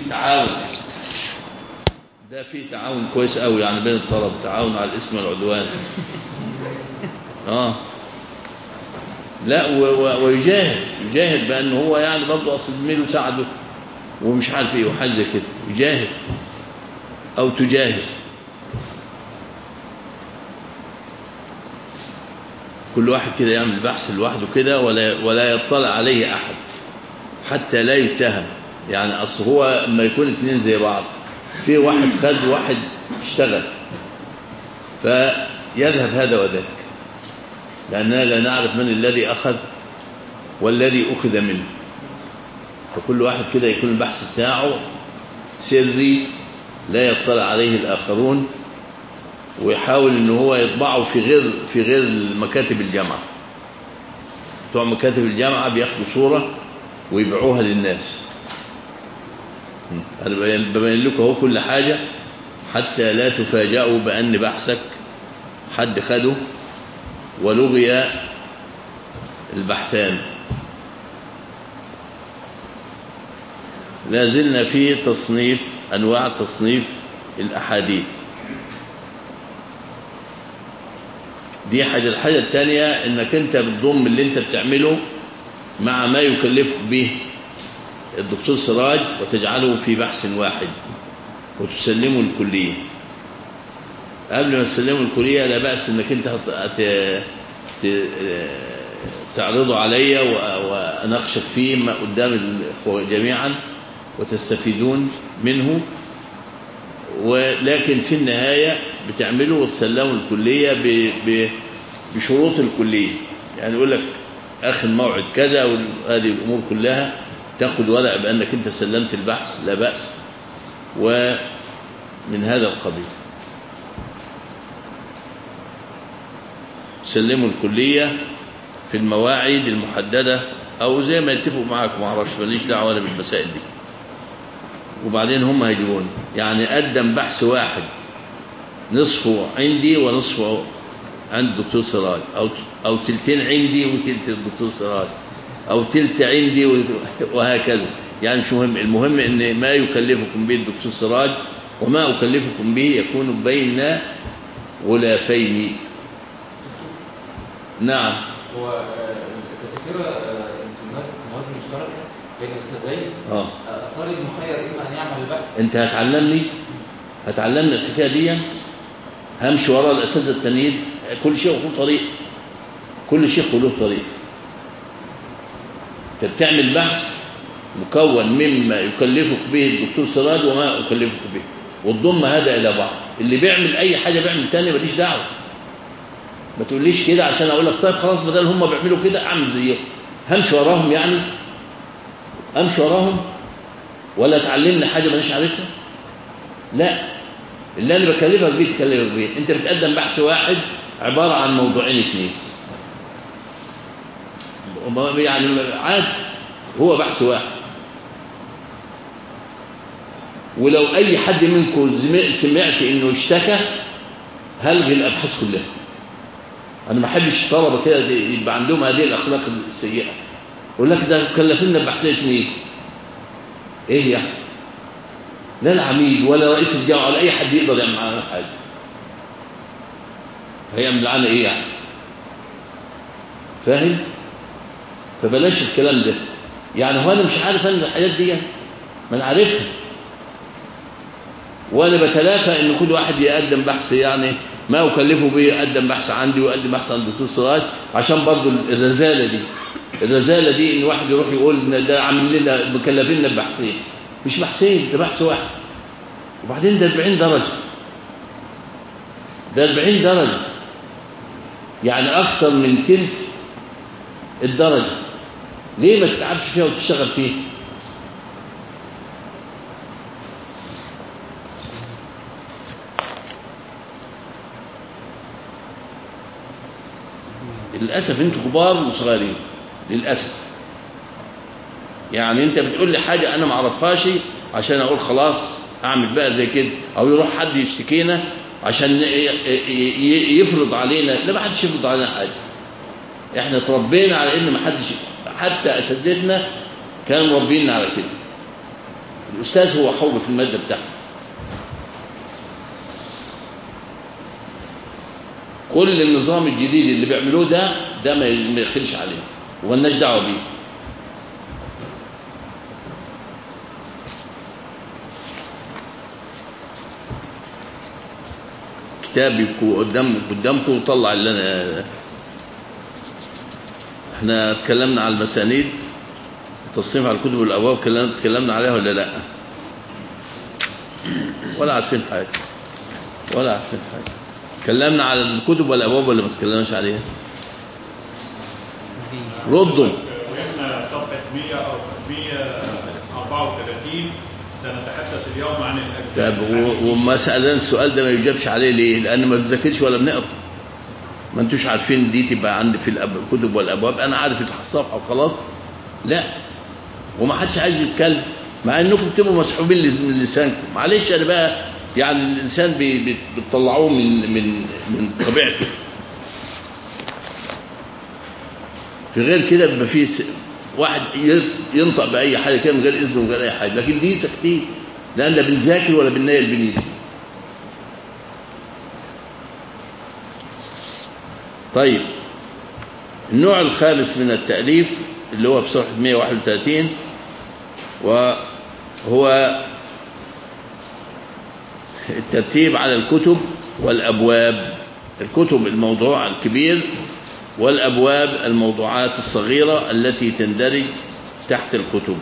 تعاون ده في تعاون كويس قوي يعني بين الطلبة تعاون على الاسم والعدوان اه لا و- و- ويجاهد يجاهد بأن هو يعني برضه أصل زميله ساعده ومش عارف ايه وحاجة زي كده يجاهد أو تجاهد كل واحد كده يعمل بحث لوحده كده ولا ولا يطلع عليه أحد حتى لا يتهم يعني أصل هو لما يكون اتنين زي بعض في واحد خد واحد اشتغل فيذهب هذا وذاك لأننا لا نعرف من الذي أخذ والذي أخذ منه فكل واحد كده يكون البحث بتاعه سري لا يطلع عليه الآخرون ويحاول ان هو يطبعه في غير في غير مكاتب الجامعه بتوع مكاتب الجامعه بياخدوا صوره ويبيعوها للناس انا ببين ببين لكم اهو كل حاجه حتى لا تفاجئوا بان بحثك حد خده ولغي البحثان لا زلنا في تصنيف انواع تصنيف الاحاديث دي حاجة الحاجة الثانية انك انت بتضم اللي انت بتعمله مع ما يكلفك به الدكتور سراج وتجعله في بحث واحد وتسلمه الكلية قبل ما تسلمه الكلية لا بأس انك انت هت... هت... ت... تعرضه علي و... واناقشك فيه ما قدام الاخوة جميعا وتستفيدون منه ولكن في النهاية بتعمله وتسلمه الكلية ب... ب... بشروط الكلية يعني يقول لك آخر موعد كذا وهذه الأمور كلها تاخد ورقة بأنك أنت سلمت البحث لا بأس ومن هذا القبيل سلموا الكلية في المواعيد المحددة أو زي ما يتفقوا معك ما أعرفش ماليش دعوة أنا بالمسائل دي وبعدين هم هيجيبون يعني قدم بحث واحد نصفه عندي ونصفه عند الدكتور سراج أو أو تلتين عندي وتلت الدكتور سراج أو تلت عندي وهكذا يعني مش مهم المهم إن ما يكلفكم به الدكتور سراج وما أكلفكم به يكون بين غلافين نعم هو آه، الدكاترة آه، الامتحانات مواد مشتركة بين الأستاذين اه آه، الطالب مخير إما أن يعمل البحث انت هتعلمني هتعلمني الحكايه دي همشي ورا الاساتذه التانيين كل شيء له طريق كل شيخ له طريق انت بتعمل بحث مكون مما يكلفك به الدكتور سراج وما اكلفك به وتضم هذا الى بعض اللي بيعمل اي حاجه بيعمل تاني ماليش دعوه ما تقوليش كده عشان اقول لك طيب خلاص بدل هم بيعملوا كده اعمل زيهم همشي وراهم يعني امشي وراهم ولا تعلمني حاجه مانيش عارفها لا اللي انا بكلفك بيه تكلفك بيه انت بتقدم بحث واحد عباره عن موضوعين اثنين وما- يعني عادي هو بحث واحد ولو اي حد منكم زم- سمعت انه اشتكى هلغي الابحاث كلها انا ما احبش الطلبه كده يبقى عندهم هذه الاخلاق السيئه يقول لك ده كلفنا بحثين اثنين ايه يعني لا العميد ولا رئيس الجامعه ولا اي حد يقدر يعمل معانا حاجه هيعمل معانا ايه يعني فاهم فبلاش الكلام ده يعني هو انا مش عارف انا الحاجات دي ما انا عارفها وانا بتلافى ان كل واحد يقدم بحث يعني ما اكلفه به يقدم بحث عندي ويقدم بحث عند الدكتور سراج عشان برضو الرزاله دي الرزاله دي ان واحد يروح يقول إن ده عامل لنا مكلفيننا ببحثين مش بحثين ده بحث واحد وبعدين ده 40 درجه ده 40 درجه يعني اكتر من تلت الدرجه ليه ما تتعبش فيها وتشتغل فيها للأسف انتوا كبار وصغيرين للأسف يعني انت بتقول لي حاجة انا ما اعرفهاش عشان اقول خلاص اعمل بقى زي كده او يروح حد يشتكينا عشان ي- ي- يفرض علينا لا ما حدش يفرض علينا حاجة احنا تربينا على ان ما حدش حتى اساتذتنا كانوا مربينا على كده الأستاذ هو حر في المادة بتاعته كل النظام الجديد اللي بيعملوه ده ده ما ما يخلش عليه ومالناش دعوه بيه كتاب يبقوا قدام قدامكم وطلع اللي انا احنا اتكلمنا على المسانيد التصنيف على الكتب والابواب كلام- اتكلمنا عليها ولا لا ولا عارفين حاجه ولا عارفين حاجه اتكلمنا على الكتب والابواب ولا ما اتكلمناش عليها ردوا وإحنا صفحة 100 أو 134 سنتحدث اليوم عن الأجزاء طب و- وما سألنا السؤال ده ما يجابش عليه ليه؟ لأن ما بنذاكرش ولا بنقرا. ما انتوش عارفين دي تبقى عندي في الأب- الكتب والأبواب، أنا عارف الصفحة وخلاص. لا. وما حدش عايز يتكلم، مع إنكم بتبقوا مسحوبين لس- من لسانكم، معلش أنا بقى يعني الإنسان بي- بت- بتطلعوه من من من طبيعته. في غير كده بيبقى فيه س- واحد ي- ينطق بأي حاجة كده من غير إذن ومن غير أي حاجة، لكن دي ساكتين. لا لا بنذاكر ولا بننيل بنيجي طيب النوع الخامس من التأليف اللي هو في صفحة 131 وهو الترتيب على الكتب والأبواب الكتب الموضوع الكبير والأبواب الموضوعات الصغيرة التي تندرج تحت الكتب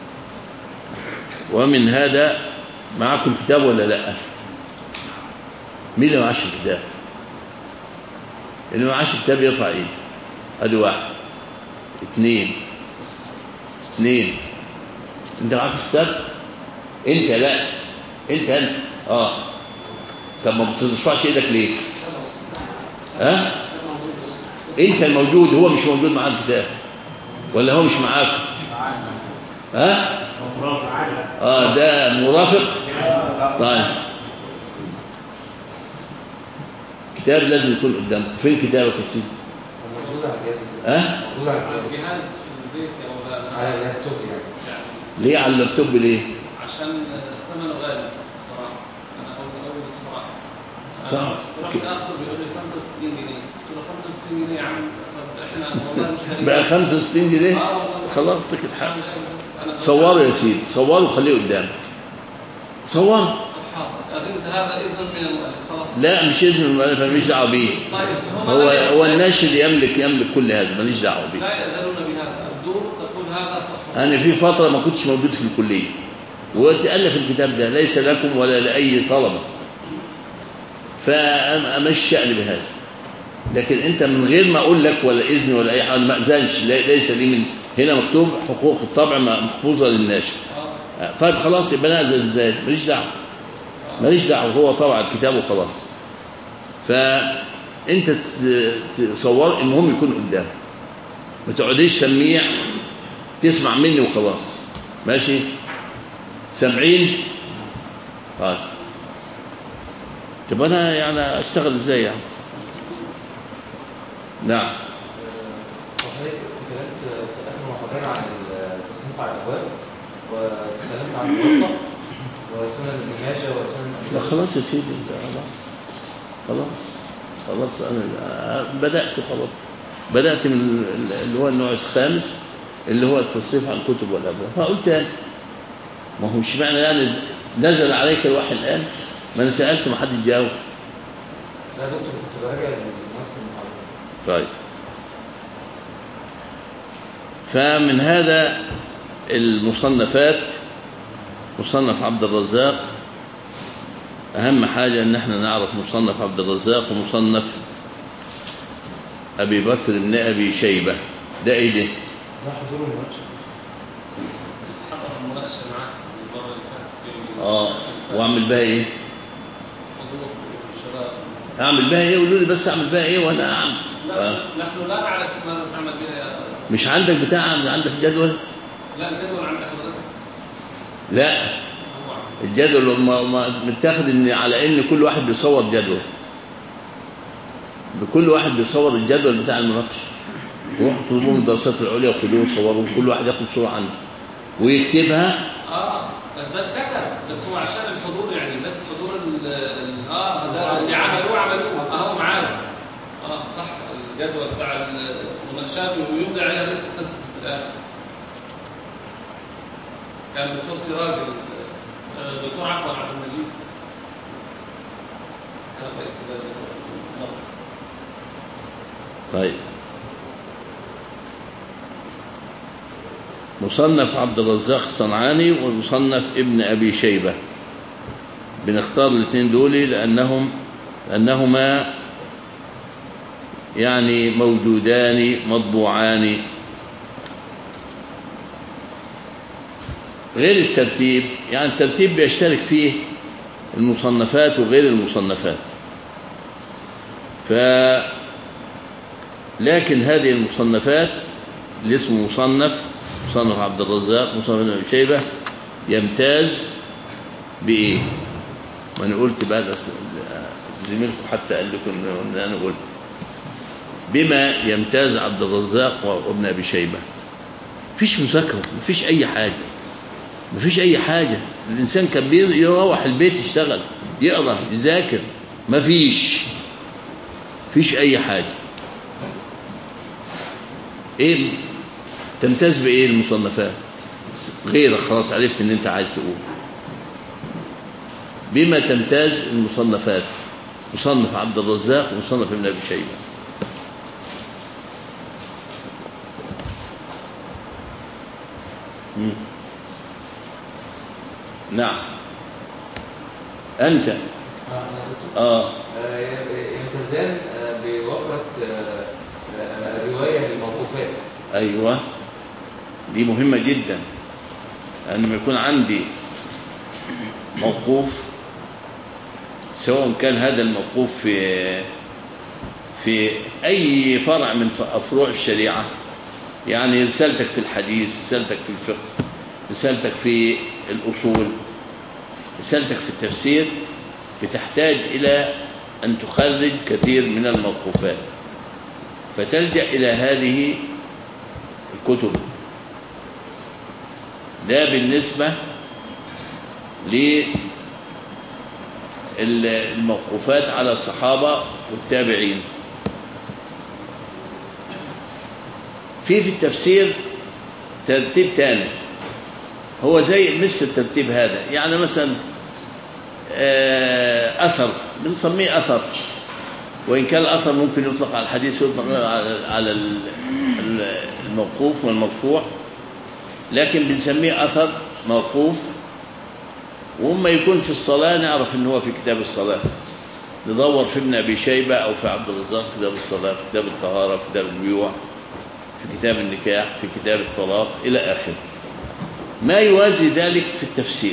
ومن هذا معكم كتاب ولا لا مين اللي معاش الكتاب اللي معاش كتاب يرفع ايده ادي واحد اثنين اثنين انت معاك كتاب انت لا انت انت اه طب ما بترفعش ايدك ليه ها انت الموجود هو مش موجود معاه الكتاب ولا هو مش معاك ها اه ده مرافق طيب كتاب لازم يكون قدامك فين كتابك يا سيدي موجود على الجهاز ها موجود على الجهاز الجهاز في البيت يا مولانا على اللابتوب يعني ليه على اللابتوب ليه عشان ثمنه غالي بصراحه انا اول اول بصراحه صح. رحت اخذه بيقول لي 65 جنيه قلت له 65 جنيه يا عم طب احنا والله مش لاقيين. بقى 65 جنيه اه والله خلاص سكت حق عشان بس أنا صوروا يا سيدي صوروا وخليه قدامك صور طب حاضر أذنت هذا اذن من المؤلف خلاص لا مش اذن المؤلف أنا ماليش دعوه بيه طيب هم هو لا- هو الناشر يملك يملك كل هذا ماليش دعوه بيه لا يأذنون بهذا الدور تقول هذا تحفظ انا في فتره ما كنتش موجود في الكليه وتالف الكتاب ده ليس لكم ولا لاي طلبه فمش شأن بهذا لكن انت من غير ما اقول لك ولا اذن ولا اي حاجه ما اذنش لا- ليس لي من هنا مكتوب حقوق الطبع محفوظه للناشر آه. طيب خلاص يبقى انا اذن ازاي ماليش دعوه ماليش دعوه هو طبع الكتاب وخلاص فانت ت- تصور المهم يكون قدامك ما تقعديش سميع تسمع مني وخلاص ماشي سامعين طيب طب انا يعني اشتغل ازاي يعني نعم وحضرتك اتكلمت في اخر محاضرة عن التصنيف على الابواب واتكلمت عن الموطأ وسنن ابن ماجه وسنن ابي لا داود. خلاص يا سيدي ده خلاص خلاص خلاص انا بدات خلاص بدات من اللي هو النوع الخامس اللي هو التصنيف عن الكتب والابواب فقلت تاني ما هو مش معنى يعني نزل عليك الوحي الان ما انا سالت ما حدش جاوب لا يا دكتور كنت براجع لنص المحاضرة طيب فمن هذا المصنفات مصنف عبد الرزاق أهم حاجة إن احنا نعرف مصنف عبد الرزاق ومصنف أبي بكر بن أبي شيبة ده إيه ده؟ ده حضور المناقشة حضر المناقشه معاه المره اللي فاتت في آه وأعمل بها إيه؟ حضور الشباب أعمل بها إيه؟ قولوا لي بس أعمل بها إيه وأنا أعمل لا آه. نحن لا نعرف ماذا تعمل بها يا مش عندك بتاع عندك جدول؟ لا الجدول عند حضرتك لا هو الجدول ما- ما- متاخد ان على ان كل واحد بيصور جدول بكل واحد بيصور الجدول بتاع المناقشه روحوا اطلبوه من الدراسات العليا وخدوه وصوروه كل واحد ياخد صوره عنه ويكتبها اه ده اتكتب بس هو عشان الحضور يعني بس حضور ال ال- اه ده اللي عملوه عملوه اهو معانا اه صح الجدول بتاع المناقشات ويمضي عليها رئيس القسم في الاخر كان الدكتور سراج ال- آه، الدكتور عفوا عبد المجيد كان رئيس اللجنه طيب مصنف عبد الرزاق الصنعاني ومصنف ابن أبي شيبة بنختار الاثنين دول لأنهم لأنهما يعني موجودان مطبوعان غير الترتيب يعني الترتيب بيشترك فيه المصنفات وغير المصنفات ف لكن هذه المصنفات اللي اسمه مصنف مصنف عبد الرزاق مصنف ابن ابي شيبه يمتاز بايه؟ ما انا قلت بقى بس زميلكم حتى قال لكم ان إن انا قلت بما يمتاز عبد الرزاق وابن ابي شيبه مفيش مذاكره مفيش اي حاجه مفيش اي حاجه الانسان كان بيروح البيت يشتغل يقرا يذاكر مفيش مفيش اي حاجه ايه تمتاز بايه المصنفات غيرك خلاص عرفت ان انت عايز تقول بما تمتاز المصنفات مصنف عبد الرزاق ومصنف ابن ابي شيبه مم. نعم انت آه، أنا قلت اه آه، يمتازان آه، بوفرة آه، آه، رواية للموقوفات ايوه دي مهمه جدا ان لما يكون عندي موقوف سواء كان هذا الموقوف في في اي فرع من ف- فروع الشريعه يعني رسالتك في الحديث رسالتك في الفقه رسالتك في الاصول رسالتك في التفسير بتحتاج الى ان تخرج كثير من الموقوفات فتلجا الى هذه الكتب ده بالنسبة للموقوفات على الصحابة والتابعين في في التفسير ترتيب تاني هو زي مثل الترتيب هذا يعني مثلا آه، أثر بنسميه أثر وإن كان الأثر ممكن يطلق على الحديث ويطلق على على ال- ال- الموقوف والمرفوع لكن بنسميه أثر موقوف وما يكون في الصلاة نعرف إن هو في كتاب الصلاة ندور في ابن أبي شيبة أو في عبد الرزاق في كتاب الصلاة في كتاب الطهارة في كتاب البيوع في كتاب النكاح في كتاب الطلاق إلى آخره ما يوازي ذلك في التفسير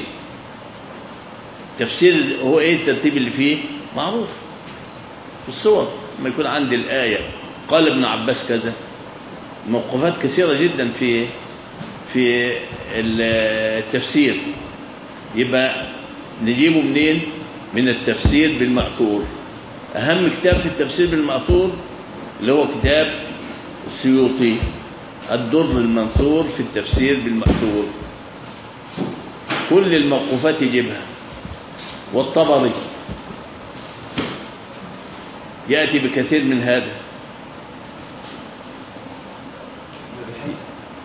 التفسير هو إيه الترتيب اللي فيه معروف في الصور لما يكون عندي الآية قال ابن عباس كذا موقفات كثيرة جدا في في التفسير يبقى نجيبه منين من التفسير بالمأثور أهم كتاب في التفسير بالمأثور اللي هو كتاب السيوطي الدر المنثور في التفسير بالمأثور كل الموقوفات يجيبها والطبري يأتي بكثير من هذا ابن أبي حاتم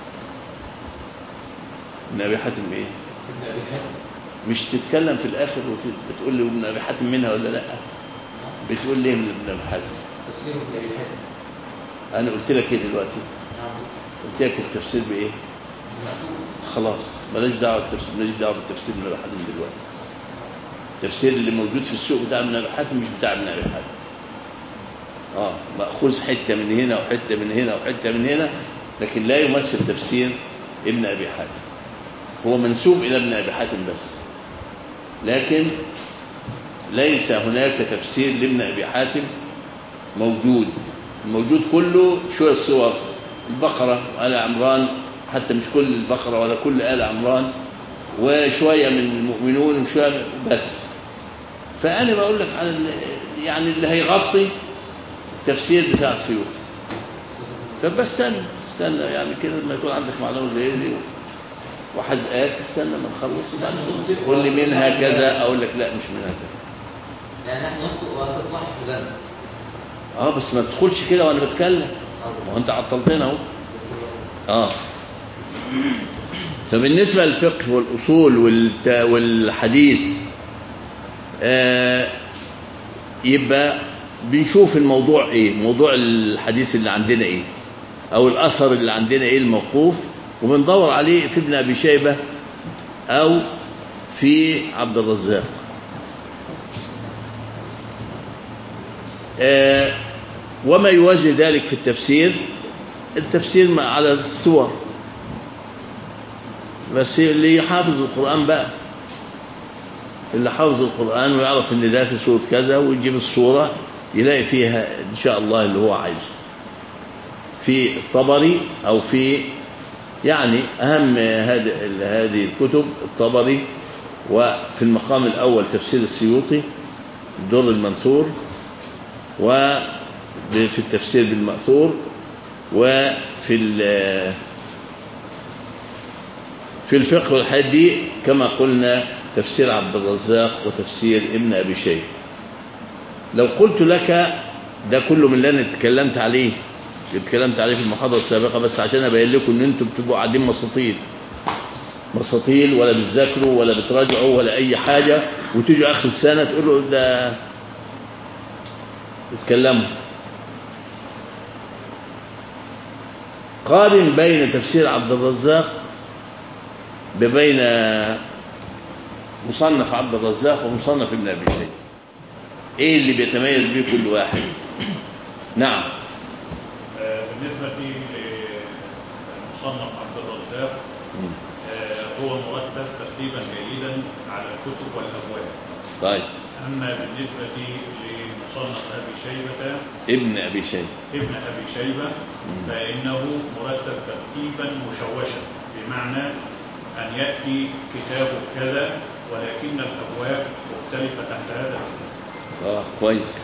ابن أبي حاتم إيه ابن أبي حاتم مش تتكلم في الآخر وتقول لي ابن أبي حاتم منها ولا لا بتقول ليه من ابن أبي حاتم تفسير ابن أبي حاتم أنا قلت لك إيه دلوقتي نعم قلت لك التفسير بإيه خلاص بلاش دعوة بالتفسير ماليش دعوة بالتفسير ابن أبي حاتم دلوقتي التفسير اللي موجود في السوق بتاع ابن أبي حاتم مش بتاع ابن أبي حاتم اه مأخوذ حتة من هنا وحتة من هنا وحتة من هنا لكن لا يمثل تفسير ابن أبي حاتم هو منسوب إلى ابن أبي حاتم بس لكن ليس هناك تفسير لابن أبي حاتم موجود الموجود كله شوية صور البقرة وآل عمران حتى مش كل البقرة ولا كل آل عمران وشوية من المؤمنون وشوية بس فأنا بقول لك على ال- يعني اللي هيغطي التفسير بتاع السيوطي فبستنى استنى يعني كده لما يكون عندك معلومة زي دي وحزقاك استنى ما نخلص وبعدين قول لي منها كذا اقول لك لا مش منها كذا يعني نحن نخطئ وانت تصحح لنا اه بس ما تدخلش كده وانا بتكلم ما هو انت عطلتنا اهو اه فبالنسبة للفقه والأصول والت... والحديث آه يبقى بنشوف الموضوع ايه موضوع الحديث اللي عندنا ايه او الاثر اللي عندنا ايه الموقوف وبندور عليه في ابن ابي شيبه او في عبد الرزاق آه وما يوازي ذلك في التفسير التفسير مع- على الصور بس اللي يحافظ القرآن بقى اللي حافظ القرآن ويعرف ان ده في سورة كذا ويجيب الصورة يلاقي فيها ان شاء الله اللي هو عايزه في الطبري او في يعني اهم هذه هذه الكتب الطبري وفي المقام الاول تفسير السيوطي الدر المنثور وفي التفسير بالمأثور وفي ال- في الفقه والحديث دي كما قلنا تفسير عبد الرزاق وتفسير ابن أبي شيبة لو قلت لك ده كله من اللي أنا اتكلمت عليه اللي اتكلمت عليه في المحاضرة السابقة بس عشان أبين لكم إن أنتم بتبقوا قاعدين مساطيل مساطيل ولا بتذاكروا ولا بتراجعوا ولا أي حاجة وتيجوا آخر السنة تقولوا ده تتكلموا قارن بين تفسير عبد الرزاق بين مصنف عبد الرزاق ومصنف ابن ابي شيبه ايه اللي بيتميز به كل واحد نعم آه، بالنسبة لمصنف عبد الرزاق مم. آه، هو مرتب ترتيبا جيدا على الكتب والأبواب طيب أما بالنسبة لمصنف أبي شيبة ابن ابي شيبه ابن أبي شيبة فإنه مرتب ترتيبا مشوشا بمعنى أن يأتي كتاب كذا ولكن الأبواب مختلفة تحت هذا الكتاب اه كويس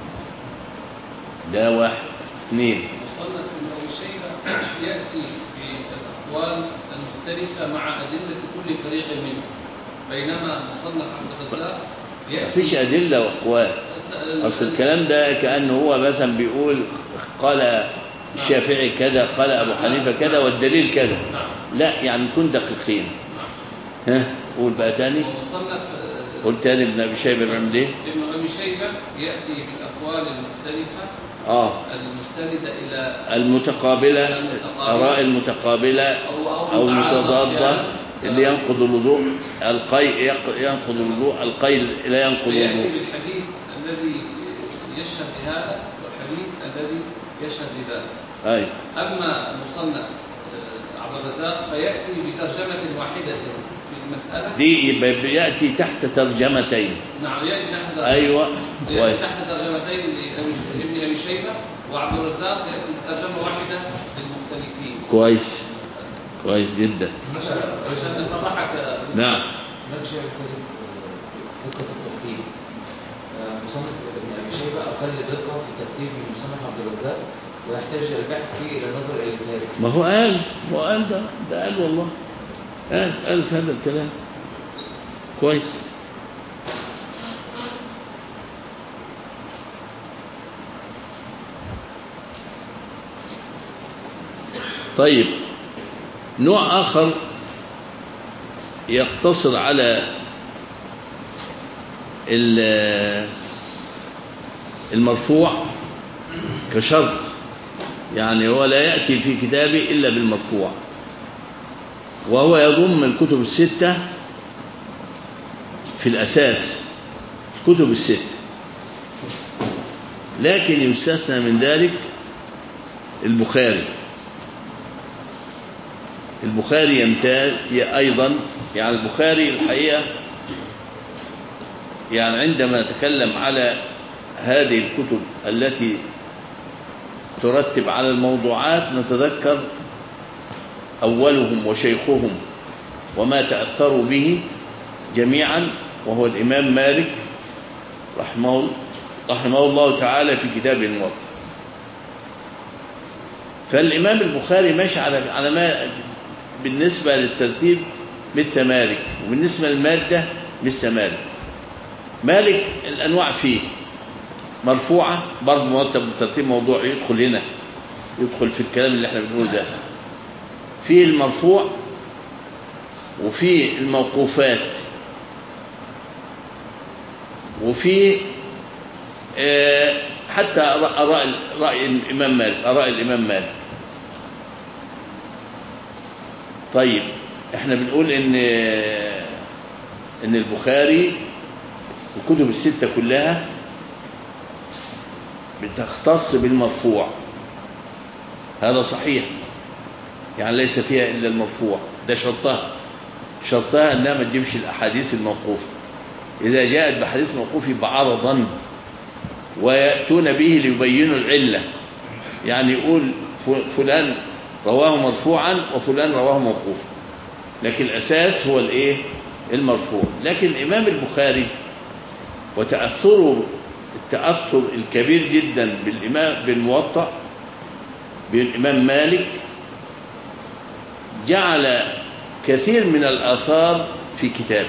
ده واحد اثنين مصنف ابن ابي شيبه ياتي بالاقوال المختلفه مع ادله كل فريق منهم بينما مصنف عبد الرزاق ياتي مفيش ادله واقوال اصل الكلام ده كانه هو مثلا بيقول قال الشافعي كذا قال ابو حنيفه كذا والدليل كذا نعم لا يعني نكون دقيقين ها قول بقى تاني ومصنف آه، قول تاني ابن ابي شيبه بيعمل ايه ابن ابي شيبه ياتي بالاقوال المختلفه اه المستنده الى المتقابله المتقابلة. الاراء المتقابله او او المتعارضة المتضاده يعني. اللي ينقض الوضوء القي يق- ينقض الوضوء القي لا ينقض فياتي الوضوء بالحديث الذي يشهد بهذا والحديث الذي يشهد بذلك اي أما المصنف آه، عبد الرزاق فيأتي بترجمة واحدة في المسألة دي يبقى بياتي تحت ترجمتين نعم يأتي تحت ايوه يأتي كويس تحت ترجمتين لأبي- لابن أبي شيبة وعبد الرزاق يأتي بترجمة واحدة للمختلفين كويس في المسألة. كويس جدا عشان عشان نفرحك يا أبو نعم هناك شيء يختلف آه، دقة الترتيب آه، مصنف ابن أبي شيبة أقل دقة في الترتيب من مصنف عبد الرزاق ويحتاج البحث فيه إلى النظر إلى الفهرس ما هو قال ما هو قال ده ده قال والله قال قال في هذا الكلام كويس طيب نوع آخر يقتصر على ال- المرفوع كشرط يعني هو لا يأتي في كتابه إلا بالمرفوع وهو يضم الكتب الستة في الأساس الكتب الستة لكن يستثنى من ذلك البخاري البخاري يمتاز أيضا يعني البخاري الحقيقة يعني عندما نتكلم على هذه الكتب التي ترتب على الموضوعات نتذكر أولهم وشيخهم وما تأثروا به جميعا وهو الإمام مالك رحمه, رحمه الله تعالى في كتابه الموطأ فالإمام البخاري ماشي على على ما بالنسبة للترتيب مثل مالك وبالنسبة للمادة مثل مالك مالك الأنواع فيه مرفوعة برضه مرتب بترتيب موضوع يدخل هنا يدخل في الكلام اللي احنا بنقوله ده فيه المرفوع وفيه الموقوفات وفيه آه، حتى آراء رأي الإمام مالك آراء الإمام مالك طيب احنا بنقول ان ان البخاري الكتب الستة كلها بتختص بالمرفوع هذا صحيح يعني ليس فيها إلا المرفوع ده شرطها شرطها أنها ما تجيبش الأحاديث الموقوفة إذا جاءت بحديث موقوف يبقى عرضا ويأتون به ليبينوا العلة يعني يقول فلان رواه مرفوعا وفلان رواه موقوفا لكن الأساس هو الإيه المرفوع لكن الإمام البخاري وتأثره التأثر الكبير جدا بالإمام بالموطأ بالإمام مالك جعل كثير من الآثار في كتابه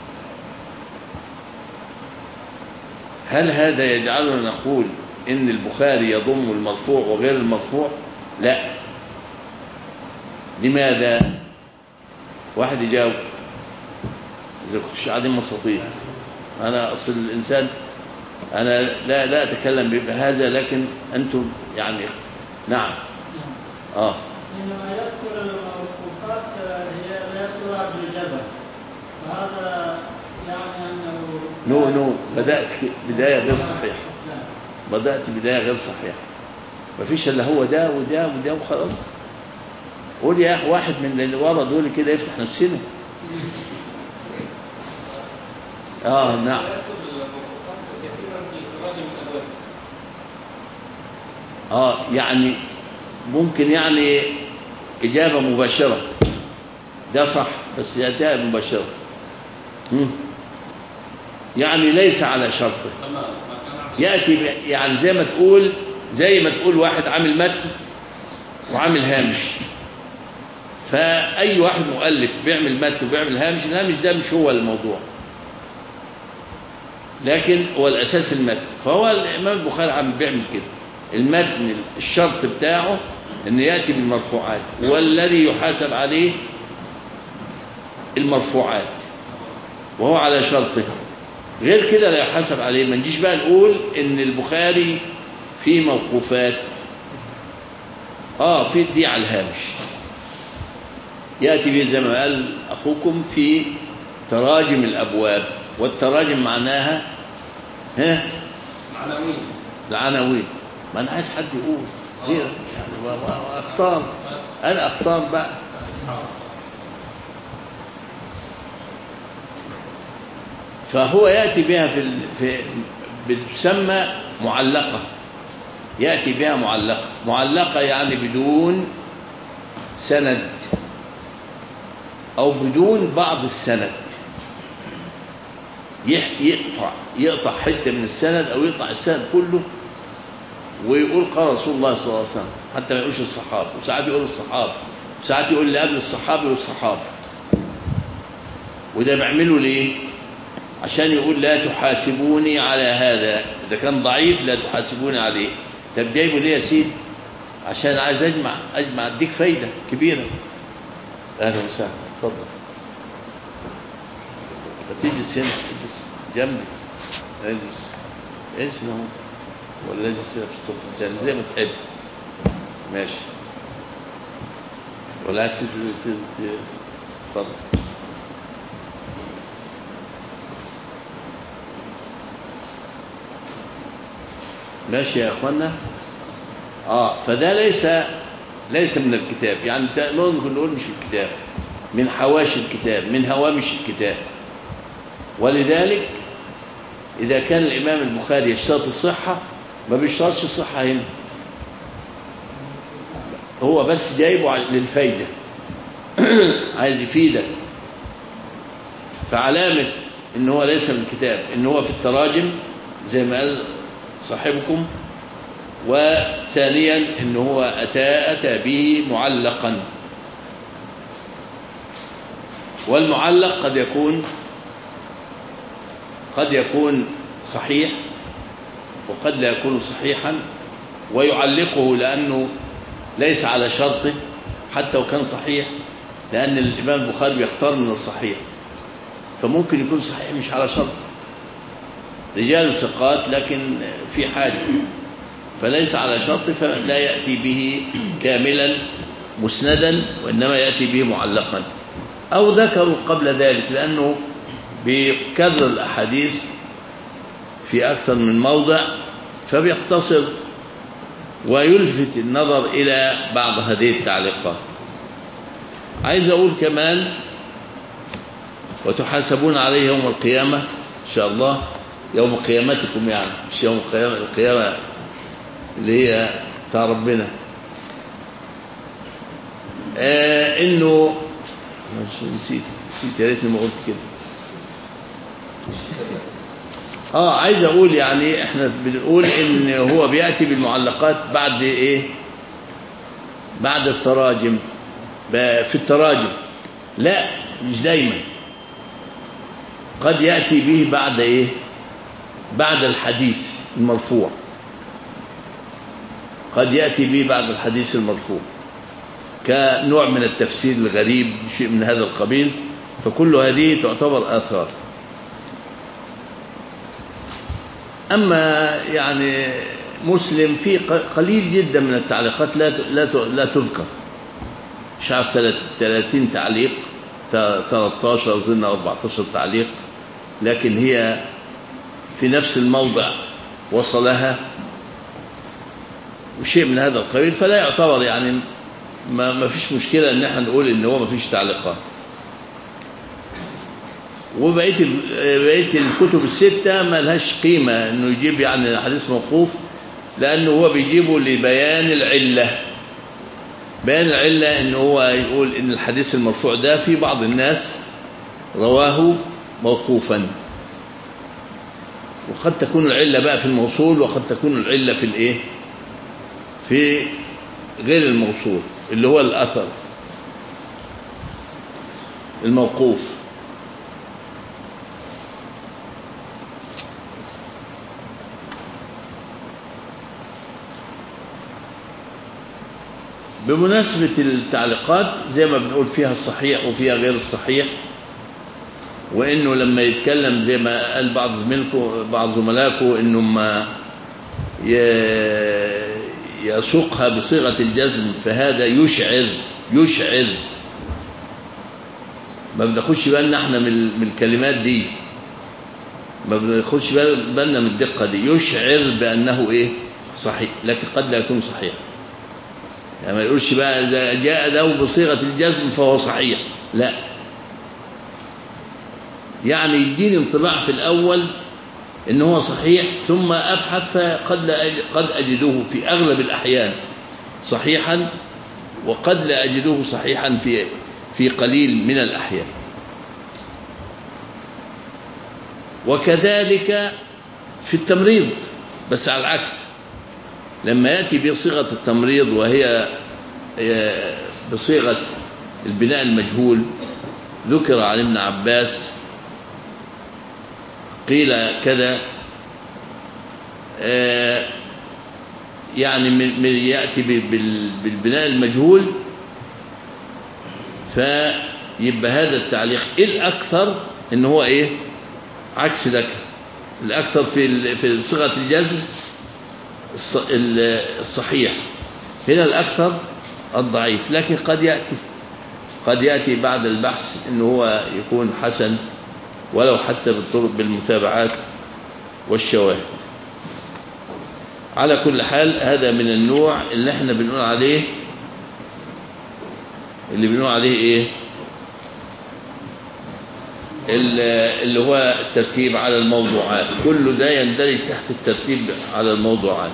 هل هذا يجعلنا نقول إن البخاري يضم المرفوع وغير المرفوع لا لماذا واحد يجاوب إذا كنتش قاعدين مساطيل أنا أصل الإنسان أنا لا لا أتكلم بهذا لكن أنتم يعني نعم آه إنما يذكر الموقوفات هي لا يذكرها بالجزم فهذا يعني أنه نو نو بدأت ك- بداية غير صحيحة بدأت بداية غير صحيحة مفيش إلا هو ده وده وده وخلاص قول يا أخي واحد من اللي ورا دول كده يفتح نفسنا آه نعم يذكر الموقوفات كثيرا في تراجم الأبواب آه يعني ممكن يعني إجابة مباشرة ده صح بس يأتيها مباشرة مم. يعني ليس على شرطه تمام ما كان عبد يأتي ب- يعني زي ما تقول زي ما تقول واحد عامل متن وعامل هامش فأي واحد مؤلف بيعمل متن وبيعمل هامش الهامش ده مش هو الموضوع لكن هو الأساس المتن فهو الإمام البخاري عم بيعمل كده المتن الشرط بتاعه أن يأتي بالمرفوعات والذي يحاسب عليه المرفوعات وهو على شرطه غير كده لا يحاسب عليه ما نجيش بقى نقول ان البخاري فيه موقوفات اه في دي على الهامش ياتي به زي ما قال اخوكم في تراجم الابواب والتراجم معناها ها العناوين العناوين ما انا عايز حد يقول غير يعني ما- ما- اختار بس انا اختار بقى فهو يأتي بها في, ال... في بتسمى معلقة يأتي بها معلقة معلقة يعني بدون سند أو بدون بعض السند يح... يقطع يقطع حتة من السند أو يقطع السند كله ويقول قال رسول الله صلى الله عليه وسلم حتى ما يقولش الصحابة وساعات يقول الصحابة وساعات يقول اللي قبل الصحابة والصحابة وده بيعمله ليه؟ عشان يقول لا تحاسبوني على هذا إذا كان ضعيف لا تحاسبوني عليه طب جايبه ليه يا سيدي عشان عايز أجمع أجمع أديك فايدة كبيرة أهلا وسهلا اتفضل ما تجلس هنا اجلس جنبي اجلس اجلس هنا اهو ولا اجلس هنا في الصف الثاني زي ما تحب ماشي ولا عايز تت- تت- تت- اتفضل ماشي يا اخوانا اه فده ليس ليس من الكتاب يعني تا- ممكن نقول مش الكتاب من حواشي الكتاب من هوامش الكتاب ولذلك إذا كان الإمام البخاري يشترط الصحة ما بيشترطش الصحة هنا هو بس جايبه ع- للفايدة عايز يفيدك فعلامة إن هو ليس من الكتاب إن هو في التراجم زي ما قال صاحبكم وثانيا إن هو أتى, أتى به معلقا والمعلق قد يكون قد يكون صحيح وقد لا يكون صحيحا ويعلقه لأنه ليس على شرطه حتى وكان صحيح لأن الإمام البخاري بيختار من الصحيح فممكن يكون صحيح مش على شرطه رجال ثقات لكن في حاجة فليس على شرطه فلا يأتي به كاملا مسندا وإنما يأتي به معلقا أو ذكروا قبل ذلك لأنه بيكرر الأحاديث في أكثر من موضع فبيقتصر ويلفت النظر إلى بعض هذه التعليقات عايز أقول كمان وتحاسبون عليه يوم القيامة إن شاء الله يوم قيامتكم يعني مش يوم القيامة القيامة اللي هي بتاع ربنا آه إنه نسيت نسيت يا ريتني ما قلت كده اه عايز اقول يعني احنا بنقول ان هو بياتي بالمعلقات بعد ايه بعد التراجم في التراجم لا مش دايما قد ياتي به بعد ايه بعد الحديث المرفوع قد ياتي به بعد الحديث المرفوع كنوع من التفسير الغريب شيء من هذا القبيل فكل هذه تعتبر آثار أما يعني مسلم في قليل جدا من التعليقات لا لا لا تذكر مش عارف 30 تعليق 13 أظن أو 14 تعليق لكن هي في نفس الموضع وصلها وشيء من هذا القبيل فلا يعتبر يعني ما ما فيش مشكلة ان احنا نقول ان هو ما فيش تعليقات وبقية بقية الكتب الستة ما لهاش قيمة انه يجيب يعني حديث موقوف لانه هو بيجيبه لبيان العلة بيان العلة ان هو يقول ان الحديث المرفوع ده في بعض الناس رواه موقوفا وقد تكون العلة بقى في الموصول وقد تكون العلة في الايه في غير الموصول اللي هو الأثر الموقوف بمناسبة التعليقات زي ما بنقول فيها الصحيح وفيها غير الصحيح وانه لما يتكلم زي ما قال بعض زميلكم بعض زملائكم انه ما يسوقها بصيغة الجزم فهذا يشعر يشعر ما بناخدش بالنا احنا من الكلمات دي ما بناخدش بالنا من الدقة دي يشعر بأنه ايه صحيح لكن قد لا يكون صحيح يعني ما يقولش بقى إذا جاء له بصيغة الجزم فهو صحيح لا يعني يديني انطباع في الأول ان هو صحيح ثم ابحث فقد لا قد اجده في اغلب الاحيان صحيحا وقد لا اجده صحيحا في في قليل من الاحيان وكذلك في التمريض بس على العكس لما ياتي بصيغه التمريض وهي بصيغه البناء المجهول ذكر عن ابن عباس قيل كذا آه يعني من يأتي بالبناء المجهول فيبقى هذا التعليق الأكثر إن هو إيه عكس ذاك الأكثر في في صيغة الجزم الصحيح هنا الأكثر الضعيف لكن قد يأتي قد يأتي بعد البحث إنه هو يكون حسن ولو حتى بالطرق بالمتابعات والشواهد على كل حال هذا من النوع اللي احنا بنقول عليه اللي بنقول عليه ايه اللي هو الترتيب على الموضوعات كل ده يندرج تحت الترتيب على الموضوعات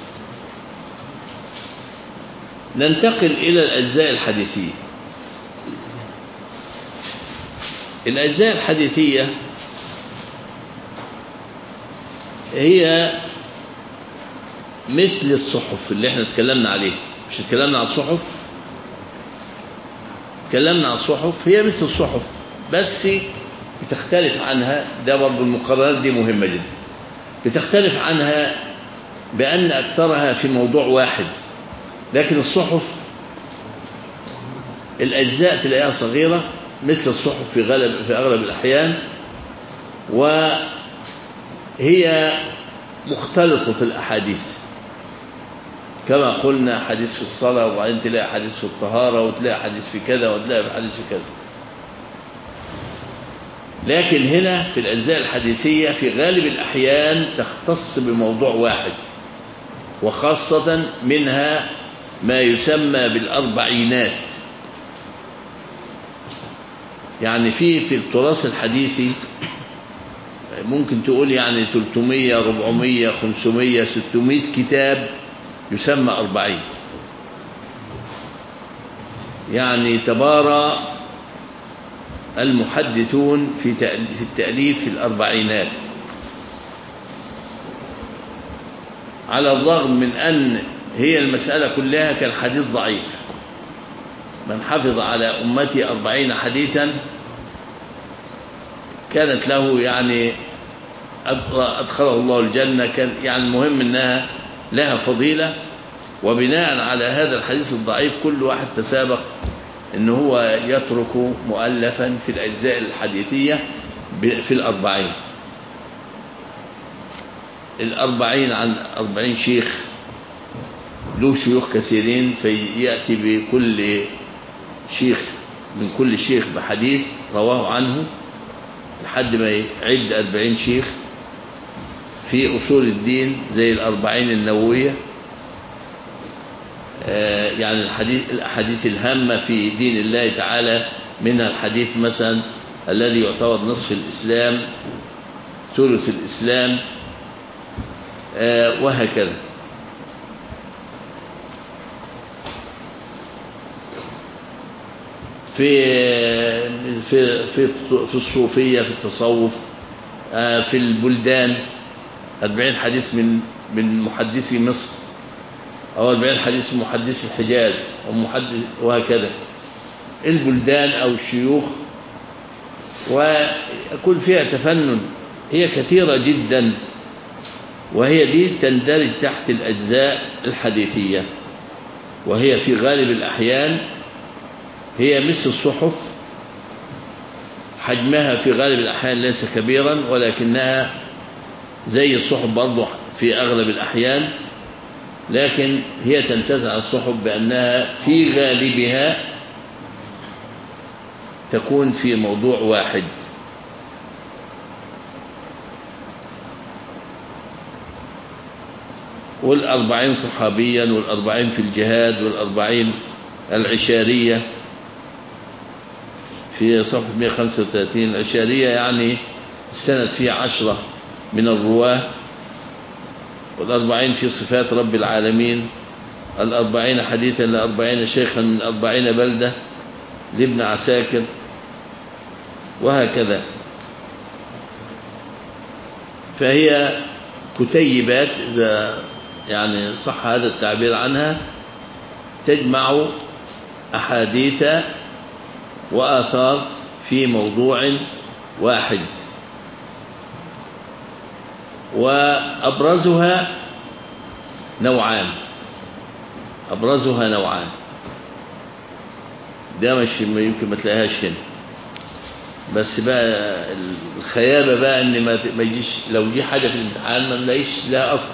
ننتقل إلى الأجزاء الحديثية الأجزاء الحديثية هي مثل الصحف اللي احنا اتكلمنا عليه مش اتكلمنا على الصحف اتكلمنا على الصحف هي مثل الصحف بس بتختلف عنها ده برضه المقررات دي مهمة جدا بتختلف عنها بأن أكثرها في موضوع واحد لكن الصحف الأجزاء تلاقيها صغيرة مثل الصحف في غالب في أغلب الأحيان وهي مختلطة الأحاديث كما قلنا حديث في الصلاة وبعدين تلاقي حديث في الطهارة وتلاقي حديث في كذا وتلاقي حديث في كذا لكن هنا في الأجزاء الحديثية في غالب الأحيان تختص بموضوع واحد وخاصة منها ما يسمى بالأربعينات يعني في في التراث الحديثي ممكن تقول يعني 300 400 500 600 كتاب يسمى أربعين يعني تبارى المحدثون في في التأليف في الأربعينات على الرغم من أن هي المسألة كلها كان حديث ضعيف من حفظ على أمتي أربعين حديثا كانت له يعني أدخله الله الجنة كان يعني المهم أنها لها فضيلة وبناء على هذا الحديث الضعيف كل واحد تسابق أنه هو يترك مؤلفا في الأجزاء الحديثية في الأربعين الأربعين عن أربعين شيخ له شيوخ كثيرين فيأتي بكل شيخ من كل شيخ بحديث رواه عنه لحد ما يعد أربعين شيخ في أصول الدين زي الأربعين النووية يعني الحديث الأحاديث الهامة في دين الله تعالى منها الحديث مثلا الذي يعتبر نصف الإسلام ثلث الإسلام وهكذا في في في في الصوفية في التصوف في البلدان 40 حديث من من محدثي مصر أو 40 حديث من محدثي الحجاز ومحدث وهكذا البلدان أو الشيوخ ويكون فيها تفنن هي كثيرة جدا وهي دي تندرج تحت الأجزاء الحديثية وهي في غالب الأحيان هي مثل الصحف حجمها في غالب الأحيان ليس كبيرا ولكنها زي الصحف برضه في أغلب الأحيان لكن هي تمتاز عن الصحف بأنها في غالبها تكون في موضوع واحد والأربعين صحابيا والأربعين في الجهاد والأربعين العشارية في صفحة 135 العشارية يعني السند فيه عشرة من الرواة والأربعين في صفات رب العالمين الأربعين حديثا لأربعين شيخا من أربعين بلدة لابن عساكر وهكذا فهي كتيبات إذا يعني صح هذا التعبير عنها تجمع أحاديث وآثار في موضوع واحد وأبرزها نوعان أبرزها نوعان ده مش يمكن ما تلاقيهاش هنا بس بقى الخيابة بقى ان ما ما يجيش لو جه حاجة في الامتحان ما نلاقيش لها أصل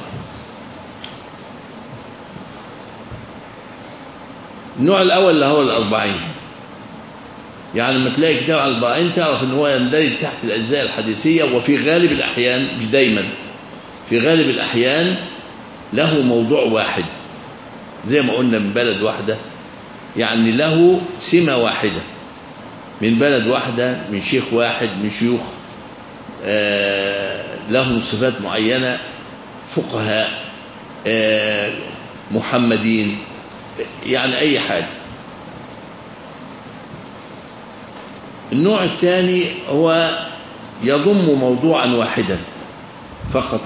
النوع الأول اللي هو الأربعين يعني لما تلاقي كتاب على الأربعين تعرف ان هو يندرج تحت الأجزاء الحديثية وفي غالب الأحيان مش دايما في غالب الأحيان له موضوع واحد زي ما قلنا من بلد واحدة يعني له سمة واحدة من بلد واحدة من شيخ واحد من شيوخ آه لهم صفات معينة فقهاء آه محمدين يعني أي حاجة النوع الثاني هو يضم موضوعا واحدا فقط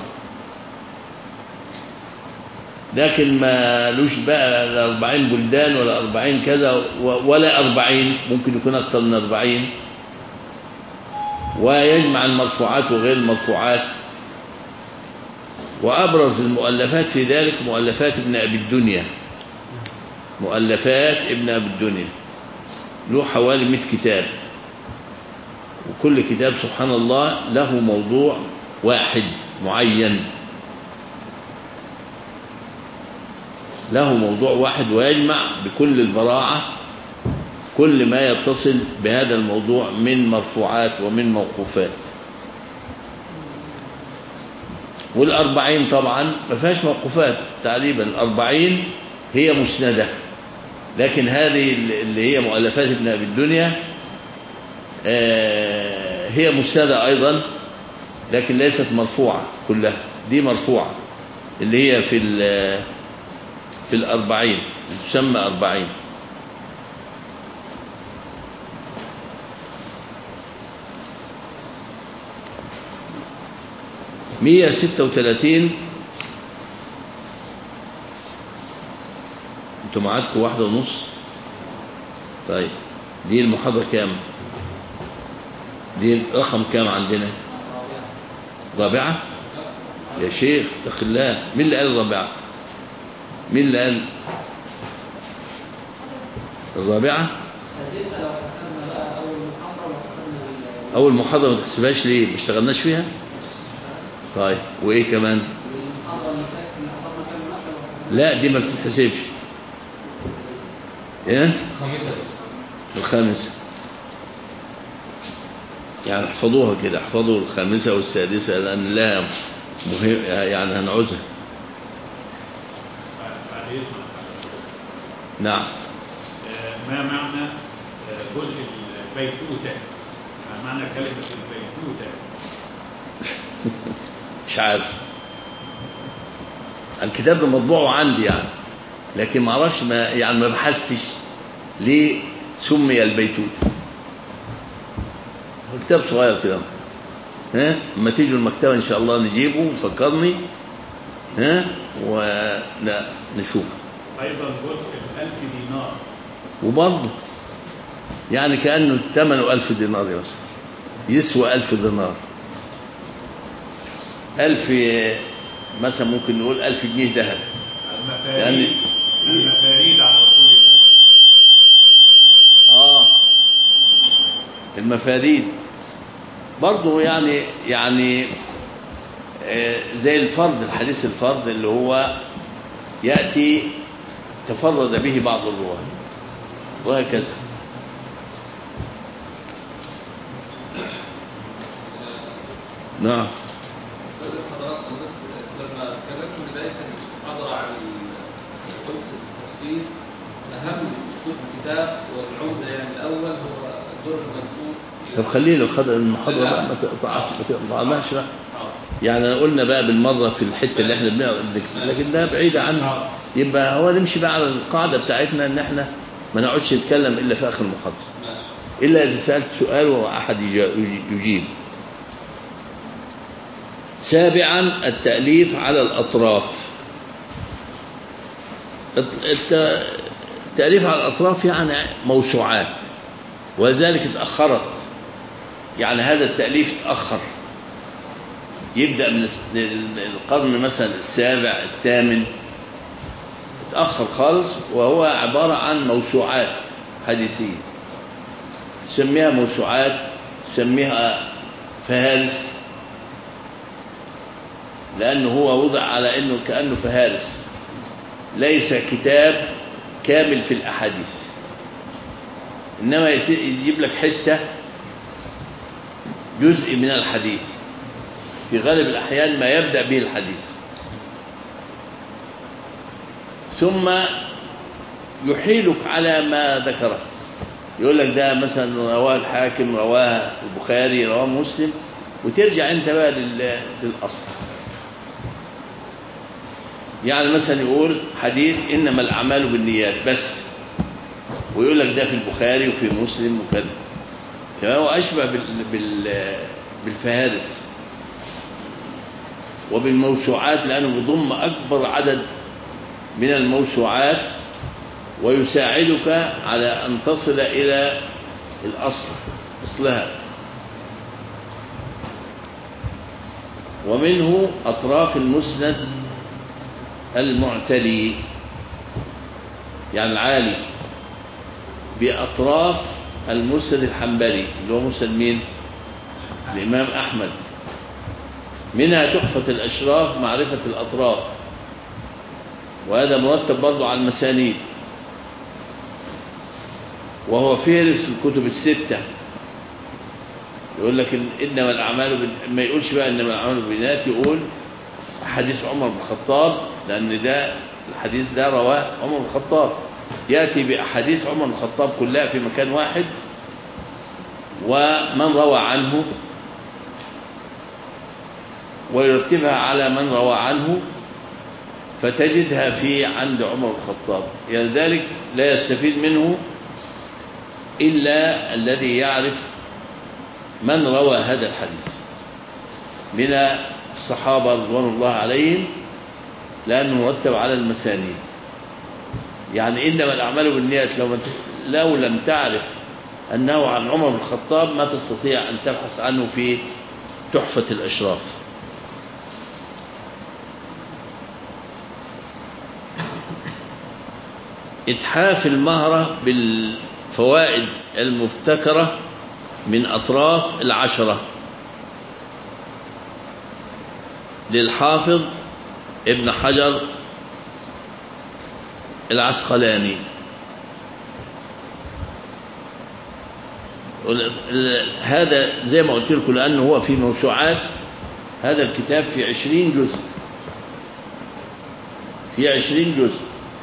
لكن ما لوش بقى لا 40 بلدان ولا 40 كذا ولا 40 ممكن يكون أكثر من 40 ويجمع المرفوعات وغير المرفوعات وأبرز المؤلفات في ذلك مؤلفات ابن أبي الدنيا مؤلفات ابن أبي الدنيا له حوالي 100 كتاب وكل كتاب سبحان الله له موضوع واحد معين له موضوع واحد ويجمع بكل البراعة كل ما يتصل بهذا الموضوع من مرفوعات ومن موقوفات والأربعين طبعا ما فيهاش موقوفات تقريبا الأربعين هي مسندة لكن هذه اللي هي مؤلفات ابن أبي الدنيا آه، هي مسندة أيضا لكن ليست مرفوعة كلها دي مرفوعة اللي هي في ال- في الأربعين تسمى أربعين مية ستة وثلاثين انتوا معادكم واحدة ونص طيب دي المحاضرة كام دي رقم كام عندنا رابعة يا شيخ اتق الله مين اللي قال الرابعة مين اللي قال الرابعة السادسة لو حسبنا بقى أول محاضرة ولو حسبنا ال- أول محاضرة ما تحسبهاش ليه ما اشتغلناش فيها طيب وإيه كمان والمحاضرة اللي فاتت اللي حضرنا فيها المناقشة لو حسبنا لا دي ما بتتحسبش ايه خميسة الخامسة يعني احفظوها كده احفظوا الخامسة والسادسة لأن لا مهم يعني هنعوزها بعد إذن حضرتك. نعم آه، ما معنى آه، جزء البيتوتة ما معنى كلمة البيتوتة مش عارف الكتاب ده مطبوع عندي يعني لكن ما اعرفش ما يعني ما بحثتش ليه سمي البيتوتة هو كتاب صغير كده ها اما تيجوا المكتبة ان شاء الله نجيبه وفكرني ها ولا نشوف أيضا جزء الألف دينار وبرضه يعني كأنه ثمنه ألف دينار يا مثلا يسوى ألف دينار ألف مثلا ممكن نقول ألف جنيه ذهب المفاريد يعني- المفاريد عن رسول الله آه المفاريد برضه يعني يعني آه، زي الفرد الحديث الفرد اللي هو يأتي تفرد به بعض الرواة وهكذا نعم استاذ حضرتك أنا بس لما اتكلمت بدايه المحاضره عن ال- قلت التفسير اهم كتب الكتاب والعمده يعني الاول هو الدرج المنثور طب خليه لو خد المحاضرة بقى ما تقطعش ما تقطعناش بقى حاضر. يعني أنا قلنا بقى بالمرة في الحتة اللي احنا بنقرا بنكتب لكن ده بعيدة عنها يبقى هو نمشي بقى على القاعدة بتاعتنا ان احنا ما نقعدش نتكلم إلا في آخر المحاضرة ماشي إلا إذا سألت سؤال وأحد يجا- يجيب سابعا التأليف على الأطراف الت- الت- التأليف على الأطراف يعني موسوعات وذلك اتأخرت يعني هذا التأليف اتأخر يبدأ من الس- القرن مثلا السابع الثامن اتأخر خالص وهو عبارة عن موسوعات حديثية تسميها موسوعات تسميها فهارس لأنه هو وضع على أنه كأنه فهارس ليس كتاب كامل في الأحاديث إنما يت- يجيب لك حتة جزء من الحديث في غالب الأحيان ما يبدأ به الحديث ثم يحيلك على ما ذكره يقول لك ده مثلا رواه الحاكم رواه البخاري رواه مسلم وترجع انت بقى لل- للاصل يعني مثلا يقول حديث انما الاعمال بالنيات بس ويقول لك ده في البخاري وفي مسلم وكذا كما هو اشبه بال بال بالفهارس وبالموسوعات لانه بيضم اكبر عدد من الموسوعات ويساعدك على أن تصل إلى الأصل أصلها ومنه أطراف المسند المعتلي يعني العالي بأطراف المسند الحنبلي اللي هو مسند مين؟ الإمام أحمد منها تحفة الأشراف معرفة الأطراف وهذا مرتب برضو على المسانيد وهو فهرس الكتب الستة يقول لك إن إنما الأعمال بال... ما يقولش بقى إنما الأعمال بالنيات يقول حديث عمر بن الخطاب لأن ده الحديث ده رواه عمر بن الخطاب يأتي بأحاديث عمر بن الخطاب كلها في مكان واحد ومن روى عنه ويرتبها على من روى عنه فتجدها في عند عمر بن الخطاب لذلك لا يستفيد منه إلا الذي يعرف من روى هذا الحديث من الصحابة رضوان الله عليهم لأنه مرتب على المسانيد يعني إنما الأعمال بالنيات لو, لو لم تعرف أنه عن عمر بن الخطاب ما تستطيع أن تبحث عنه في تحفة الأشراف إتحاف المهرة بالفوائد المبتكرة من أطراف العشرة للحافظ ابن حجر العسقلاني هذا زي ما قلت لكم لأنه هو في موسوعات هذا الكتاب في عشرين جزء في عشرين جزء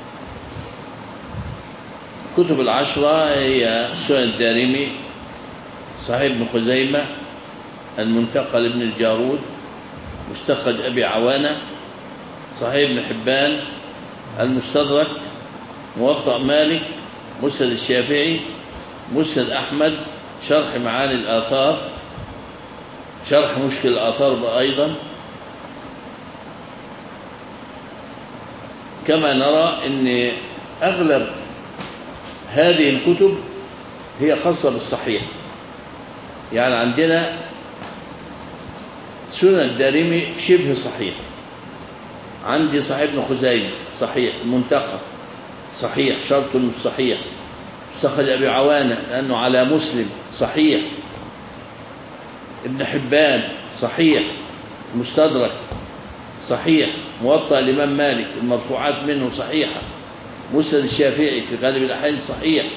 كتب العشرة هي سنن الدارمي صحيح ابن خزيمة المنتقى لابن الجارود مستخرج أبي عوانة صحيح ابن حبان المستدرك موطأ مالك مسند الشافعي مسند أحمد شرح معاني الآثار شرح مشكل الآثار أيضا كما نرى أن أغلب هذه الكتب هي خاصة بالصحيح يعني عندنا سنن الدارمي شبه صحيح عندي صحيح ابن خزيمة صحيح المنتقى صحيح شرط صحيح مستخرج أبي عوانة لأنه على مسلم صحيح ابن حبان صحيح مستدرك صحيح موطأ الإمام مالك المرفوعات منه صحيحة مسند الشافعي في غالب الأحيان صحيح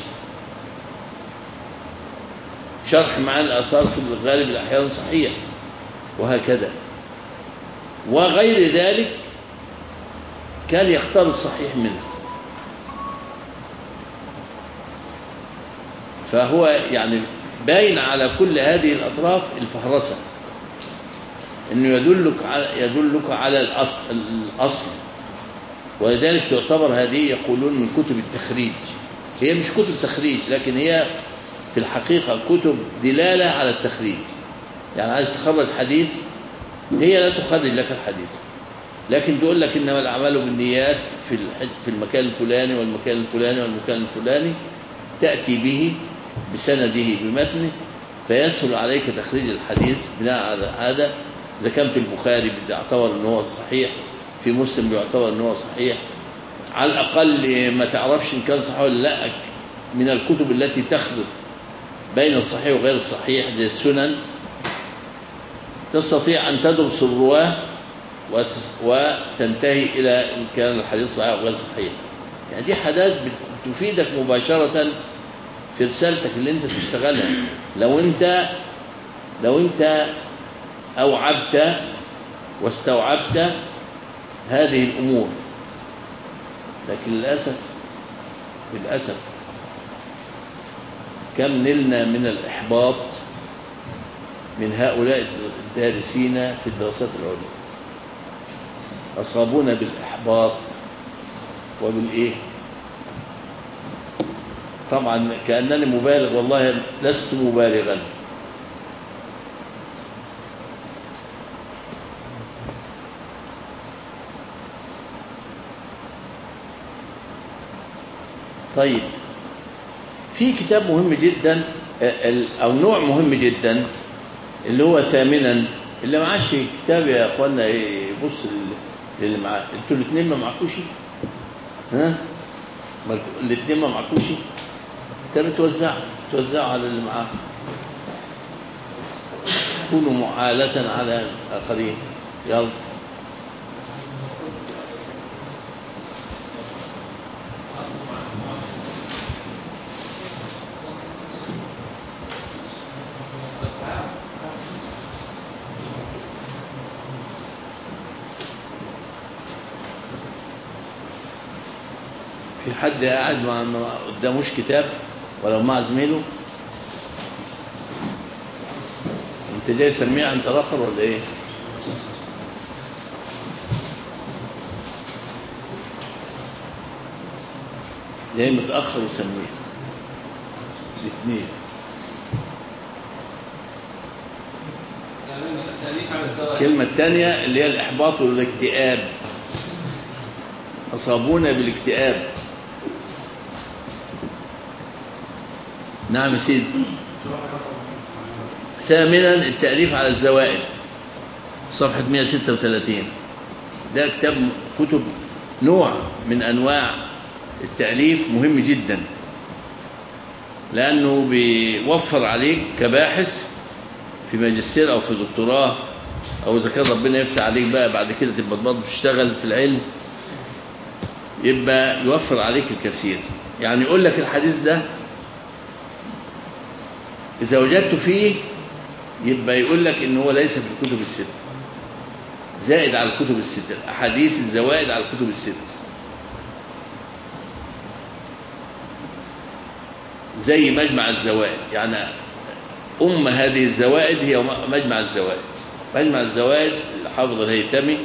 شرح معاني الآثار في غالب الأحيان صحيح وهكذا وغير ذلك كان يختار الصحيح منه فهو يعني باين على كل هذه الأطراف الفهرسة أنه يدلك على, يدلك على الأصل ولذلك تعتبر هذه يقولون من كتب التخريج هي مش كتب تخريج لكن هي في الحقيقة كتب دلالة على التخريج يعني عايز تخرج حديث هي لا تخرج لك الحديث لكن تقول لك إنما الأعمال بالنيات في في المكان الفلاني والمكان الفلاني والمكان الفلاني تأتي به بسنده بمتنه فيسهل عليك تخريج الحديث بناء على هذا إذا كان في البخاري بيعتبر أنه هو صحيح في مسلم بيعتبر أنه هو صحيح على الأقل ما تعرفش إن كان صحيح ولا لا من الكتب التي تخلط بين الصحيح وغير الصحيح زي السنن تستطيع أن تدرس الرواه وتنتهي إلى إن كان الحديث صحيح أو غير صحيح يعني دي حاجات تفيدك مباشرة في رسالتك اللي انت تشتغلها لو انت لو انت أوعبت واستوعبت هذه الأمور لكن للأسف للأسف كم نلنا من الإحباط من هؤلاء الدارسين في الدراسات العليا أصابونا بالإحباط وبالإيه طبعا كأنني مبالغ والله لست مبالغا طيب في كتاب مهم جدا أو نوع مهم جدا اللي هو ثامنا اللي معاش كتاب يا اخوانا يبص لل- للي معاه انتوا الاثنين ما معكوش ها ما الاثنين ما معكوش طب توزعوا توزعوا على اللي معاه كونوا معالة على الآخرين يلا في حد قاعد ما ما قداموش كتاب ولو مع زميله انت جاي سميع انت الاخر ولا ايه جاي متاخر وسميع الاثنين التأليف على الزواج الكلمة الثانية اللي هي الإحباط والاكتئاب أصابونا بالاكتئاب نعم يا سيدي ثامنا التأليف على الزوائد صفحة 136 ده كتاب كتب نوع من أنواع التأليف مهم جدا لأنه بيوفر عليك كباحث في ماجستير أو في دكتوراه أو إذا كان ربنا يفتح عليك بقى بعد كده تبقى برضه تشتغل في العلم يبقى يوفر عليك الكثير يعني يقول لك الحديث ده إذا وجدت فيه يبقى يقول لك إن هو ليس في الكتب الستة زائد على الكتب الستة الأحاديث الزوائد على الكتب الستة زي مجمع الزوائد يعني أم هذه الزوائد هي مجمع الزوائد مجمع الزوائد الحافظ الهيثمي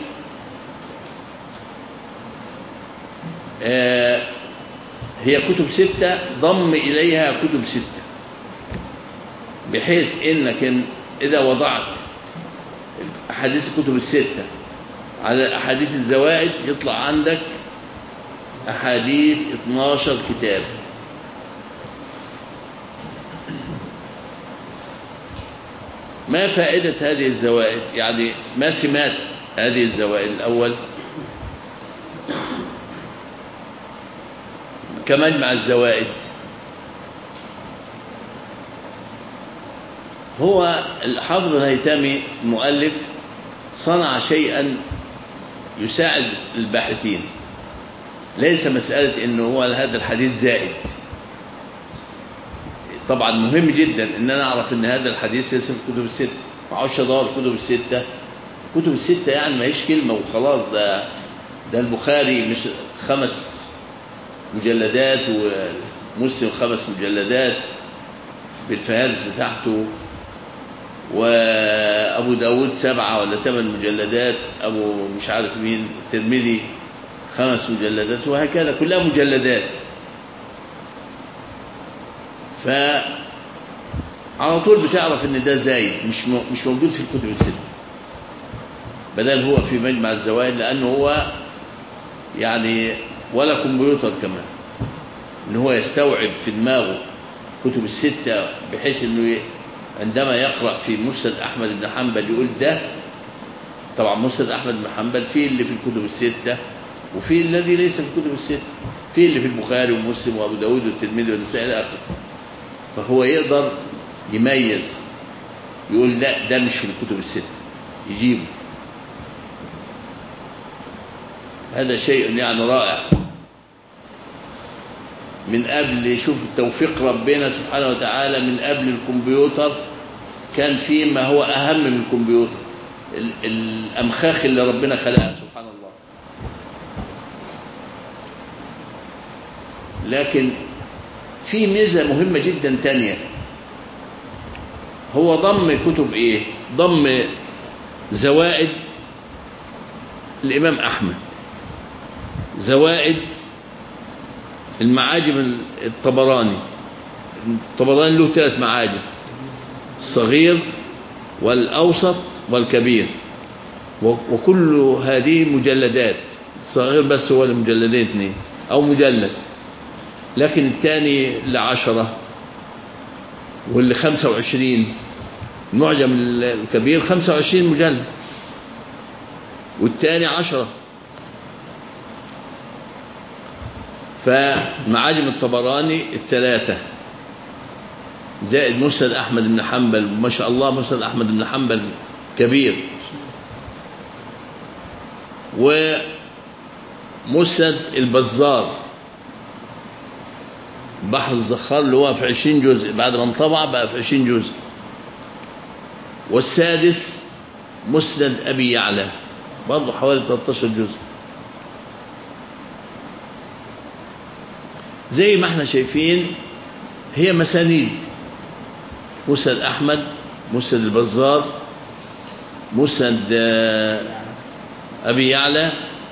آه هي كتب ستة ضم إليها كتب ستة بحيث إنك إن إذا وضعت أحاديث الكتب الستة على أحاديث الزوائد يطلع عندك أحاديث 12 كتاب ما فائدة هذه الزوائد يعني ما سمات هذه الزوائد الأول كمجمع الزوائد هو الحافظ الهيثمي المؤلف صنع شيئا يساعد الباحثين ليس مسألة أنه هو هذا الحديث زائد طبعا مهم جدا ان انا اعرف ان هذا الحديث ليس في الكتب الستة ما اقعدش ادور الكتب الستة الكتب الستة يعني ما هيش كلمة وخلاص ده ده البخاري مش خمس مجلدات ومسلم خمس مجلدات بالفهارس بتاعته وابو داود سبعة ولا ثمان مجلدات ابو مش عارف مين الترمذي خمس مجلدات وهكذا كلها مجلدات ف على طول بتعرف ان ده زايد مش مش موجود في الكتب الستة بدل هو في مجمع الزوائد لانه هو يعني ولا كمبيوتر كمان ان هو يستوعب في دماغه كتب الستة بحيث انه عندما يقرأ في مسند احمد بن حنبل يقول ده طبعا مسند احمد بن حنبل فيه اللي في الكتب الستة وفي الذي ليس في الكتب الستة في اللي في البخاري ومسلم وابو داود والترمذي والنسائي الى اخره فهو يقدر يميز يقول لا ده مش في الكتب الستة يجيبه هذا شيء يعني رائع من قبل شوف توفيق ربنا سبحانه وتعالى من قبل الكمبيوتر كان في ما هو أهم من الكمبيوتر الأمخاخ اللي ربنا خلقها سبحان الله لكن في ميزة مهمة جدا تانية هو ضم كتب ايه ضم زوائد الإمام أحمد زوائد المعاجم الطبراني الطبراني له ثلاث معاجم الصغير والأوسط والكبير وكل هذه مجلدات الصغير بس هو المجلدين اثنين أو مجلد لكن الثاني اللي عشرة واللي خمسة وعشرين المعجم الكبير 25 مجلد والثاني عشرة فمعاجم الطبراني الثلاثة زائد مسند أحمد بن حنبل ما شاء الله مسند أحمد بن حنبل كبير ومسند البزار بحر الزخار اللي هو في 20 جزء بعد ما انطبع بقى في 20 جزء والسادس مسند أبي يعلى برضه حوالي 13 جزء زي ما احنا شايفين هي مسانيد مسند أحمد مسند البزار مسند آه، أبي يعلى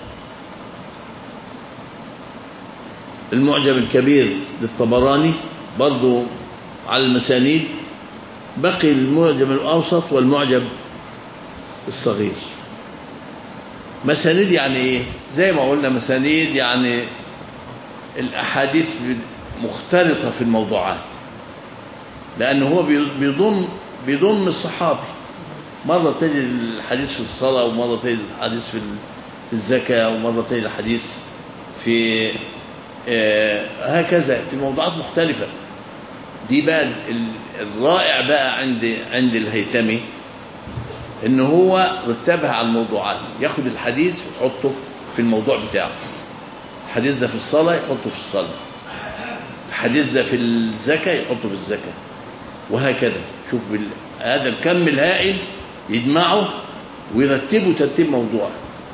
المعجم الكبير للطبراني برضو على المسانيد بقي المعجم الأوسط والمعجم الصغير مسانيد يعني ايه زي ما قلنا مسانيد يعني الأحاديث مختلطة في الموضوعات لأنه هو بيضم بيضم الصحابي مرة تجد الحديث في الصلاة ومرة تجد الحديث في في الزكاة ومرة تجد الحديث في آه، هكذا في موضوعات مختلفة دي بقى ال- الرائع بقى عند عند الهيثمي ان هو رتبها على الموضوعات ياخد الحديث ويحطه في الموضوع بتاعه الحديث ده في الصلاة يحطه في الصلاة الحديث ده في الزكاة يحطه في الزكاة وهكذا شوف بال... هذا الكم الهائل يجمعه ويرتبه ترتيب موضوع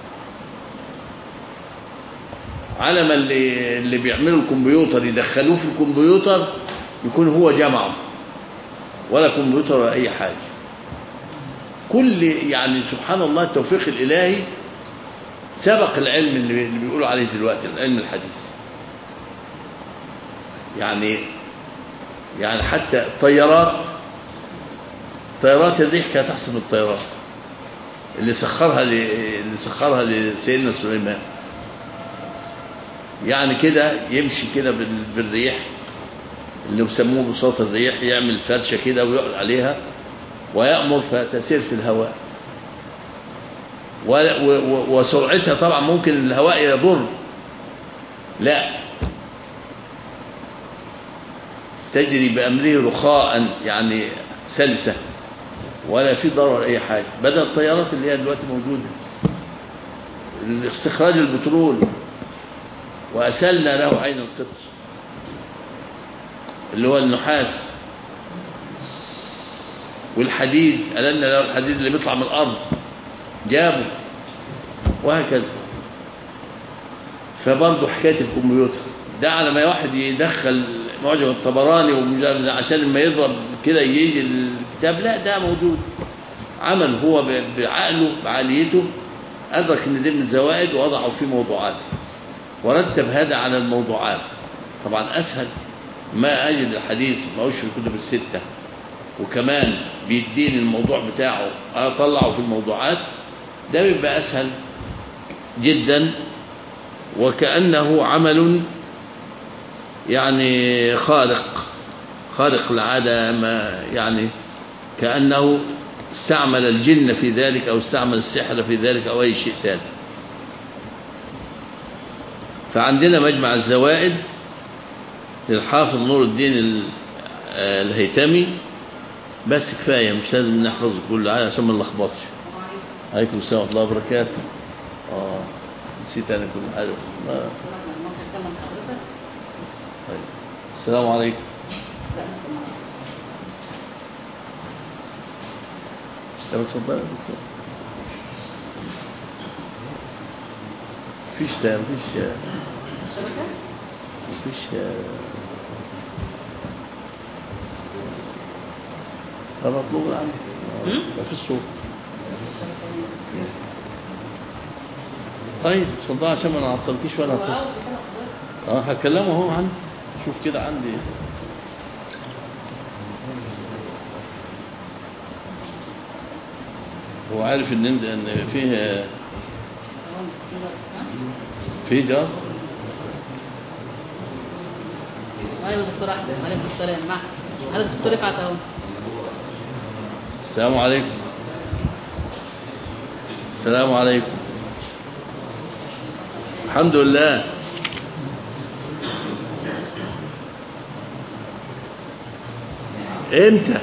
على ما اللي, اللي بيعملوا الكمبيوتر يدخلوه في الكمبيوتر يكون هو جمعه ولا كمبيوتر ولا أي حاجة كل يعني سبحان الله التوفيق الإلهي سبق العلم اللي اللي بيقولوا عليه دلوقتي العلم الحديث يعني يعني حتى الطيارات طيارات الريح كانت احسن من الطيارات اللي سخرها ل... اللي سخرها لسيدنا سليمان يعني كده يمشي كده بال... بالريح اللي بيسموه بساط الريح يعمل فرشه كده ويقعد عليها ويأمر فتسير في الهواء و... و... و... وسرعتها طبعا ممكن الهواء يضر لا تجري بأمره رخاء يعني سلسة ولا في ضرر أي حاجة بدل الطيارات اللي هي دلوقتي موجودة استخراج البترول وأسلنا له عين القطر اللي هو النحاس والحديد ألنا له الحديد اللي بيطلع من الأرض جابه وهكذا فبرضه حكاية الكمبيوتر ده على ما واحد يدخل معجم الطبراني ومجرد عشان لما يضرب كده يجي الكتاب لا ده موجود عمل هو ب- بعقله بعاليته أدرك إن دي من الزوائد ووضعه في موضوعات ورتب هذا على الموضوعات طبعا أسهل ما أجد الحديث ما هوش في الكتب الستة وكمان بيديني الموضوع بتاعه أطلعه في الموضوعات ده بيبقى أسهل جدا وكأنه عمل يعني خارق خارق العادة ما يعني كأنه استعمل الجن في ذلك أو استعمل السحر في ذلك أو أي شيء ثاني فعندنا مجمع الزوائد للحافظ نور الدين ال- آه الهيثمي بس كفاية مش لازم نحفظه كله عشان ما نلخبطش عليكم السلام ورحمة الله وبركاته اه نسيت أنا كل حاجة ما ممكن اتكلم حضرتك طيب. السلام عليكم لا لسه ما طب اتفضل يا دكتور مفيش تا- مفيش الشبكه مفيش طب اطلب عندي هم؟ ما فيش صوت الشبكه طيب اتفضل عشان ما نعطلكيش ولا هو هتصل عاوز يتكلم حضرتك اه هكلمه هو عندي شوف كده عندي ايه هو عارف ان إن- ان فيه اهو كده بس ها فيه دراسه ايوه دكتور احمد عليكم السلام معك حضرتك دكتور رفعت اهو السلام عليكم السلام عليكم الحمد لله امتى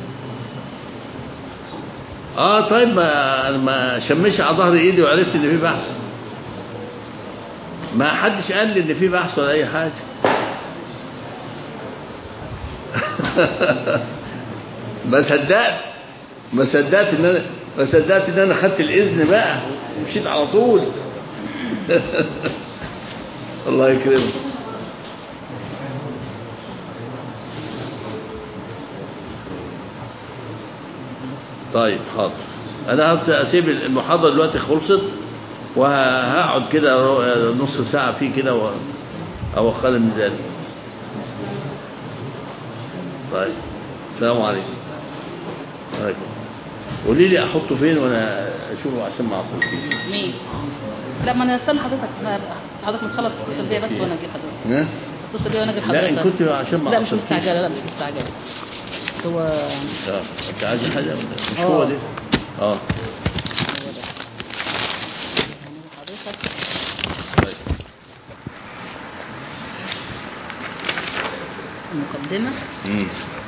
اه طيب ما ما شمش على ظهر ايدي وعرفت ان في بحث ما حدش قال لي ان في بحث ولا اي حاجه ما صدقت ما صدقت ان انا ما صدقت ان انا خدت الاذن بقى مشيت على طول الله يكرمك طيب حاضر انا هس- هسيب المحاضره دلوقتي خلصت وهقعد كده رو- نص ساعه فيه كده و- او اقل من ذلك طيب السلام عليكم عليكم قولي لي احطه فين وانا اشوفه عشان ما اعطلكيش مين؟ لا ما انا استنى حضرتك انا بس حضرتك ما تخلص اتصل بيا بس وانا اجي حضرتك ها؟ اتصل بيا وانا اجي لا حضرتك ان كنت عشان ما لا مش أعطلكيش. مستعجله لا مش مستعجله بس هو اه انت عايز حاجه ولا- مش آه. هو ده اه هو ده يعني حضرتك طيب. المقدمه امم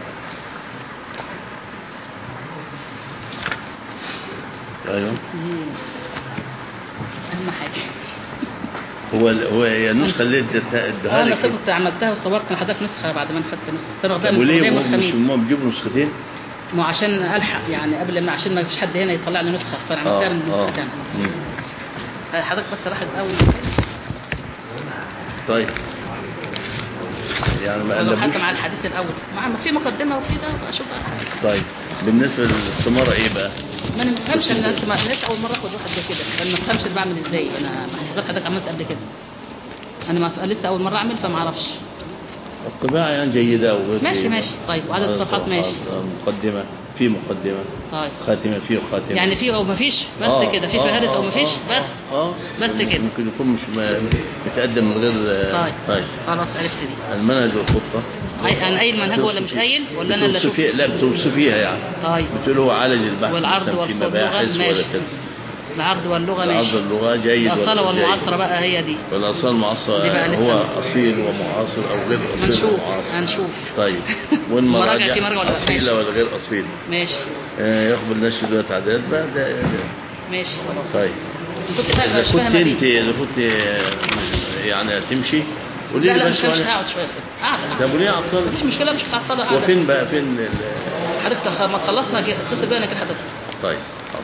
ايوه دي اهم حاجه هو هو هي النسخه اللي اديتها اه اديها انا لك صرت عملتها وصورت انا حضرتك نسخه بعد ما انا خدت نسخه بس انا واخداها طب من وليه واخداها من هم مش الخميس هم بيجيبوا نسختين؟ ما هو عشان الحق يعني قبل ما عشان ما فيش حد هنا يطلع لي نسخه فانا عملتها من نسختين مم. حضرتك بس لاحظ قوي طيب يعني ما ولو قلبوش حتى مع الحديث الاول مع ما في مقدمه وفي ده اشوف بقى طيب بالنسبه للثماره ايه بقى؟ ما انا ما بفهمش انا لسه ما- أنا لسه اول مره اخد واحد زي كده فانا ما بفهمش أنا بعمل ازاي انا ما حضرتك حضرتك عملت قبل كده انا ما لسه اول مره اعمل فما اعرفش الطباعه يعني جيده وغير ماشي جيدة. ماشي طيب وعدد عدد الصفحات ماشي آه، مقدمه في مقدمه طيب خاتمه في خاتمه يعني في او ما فيش بس آه، كده في آه، فهرس او آه، ما فيش آه، بس اه بس كده. ممكن يكون مش م- متقدم من غير آه، طيب طيب خلاص عرفت دي المنهج والخطه أي- انا قايل منهج ولا مش قايل ولا انا اللي اشوف بتوصفي- لا بتوصفيها يعني طيب بتقول هو عالج البحث والعرض مثلا في واللغه مباحث ولا ماشي كده العرض واللغه العرض ماشي اللغه جيد الاصاله ولا جيد؟ والمعاصره بقى هي دي والأصل المعاصر دي بقى لسه هو ما- أصيل ومعاصر أو غير أصيل هنشوف ومعاصر هنشوف طيب مراجع والمراجع في مرجع ولا لا؟ ماشي. أصيلة ولا غير أصيل ماشي آه، يقبل نشر ذات عدد بقى ده ده- ماشي خلاص طيب كنت فاهمه إذا مش كنت فاهمه أنت دي إذا كنت آه، يعني هتمشي قولي لا لي لا بس مش مش وأنا- هقعد شويه كده قاعده طب قاعده وليه عطل مفيش مشكله مش متعطله هو قاعده فين بقى فين ال- حضرتك تخ- ما تخلصنا أجي- اتصل بيا انا كده حضرتك طيب حاضر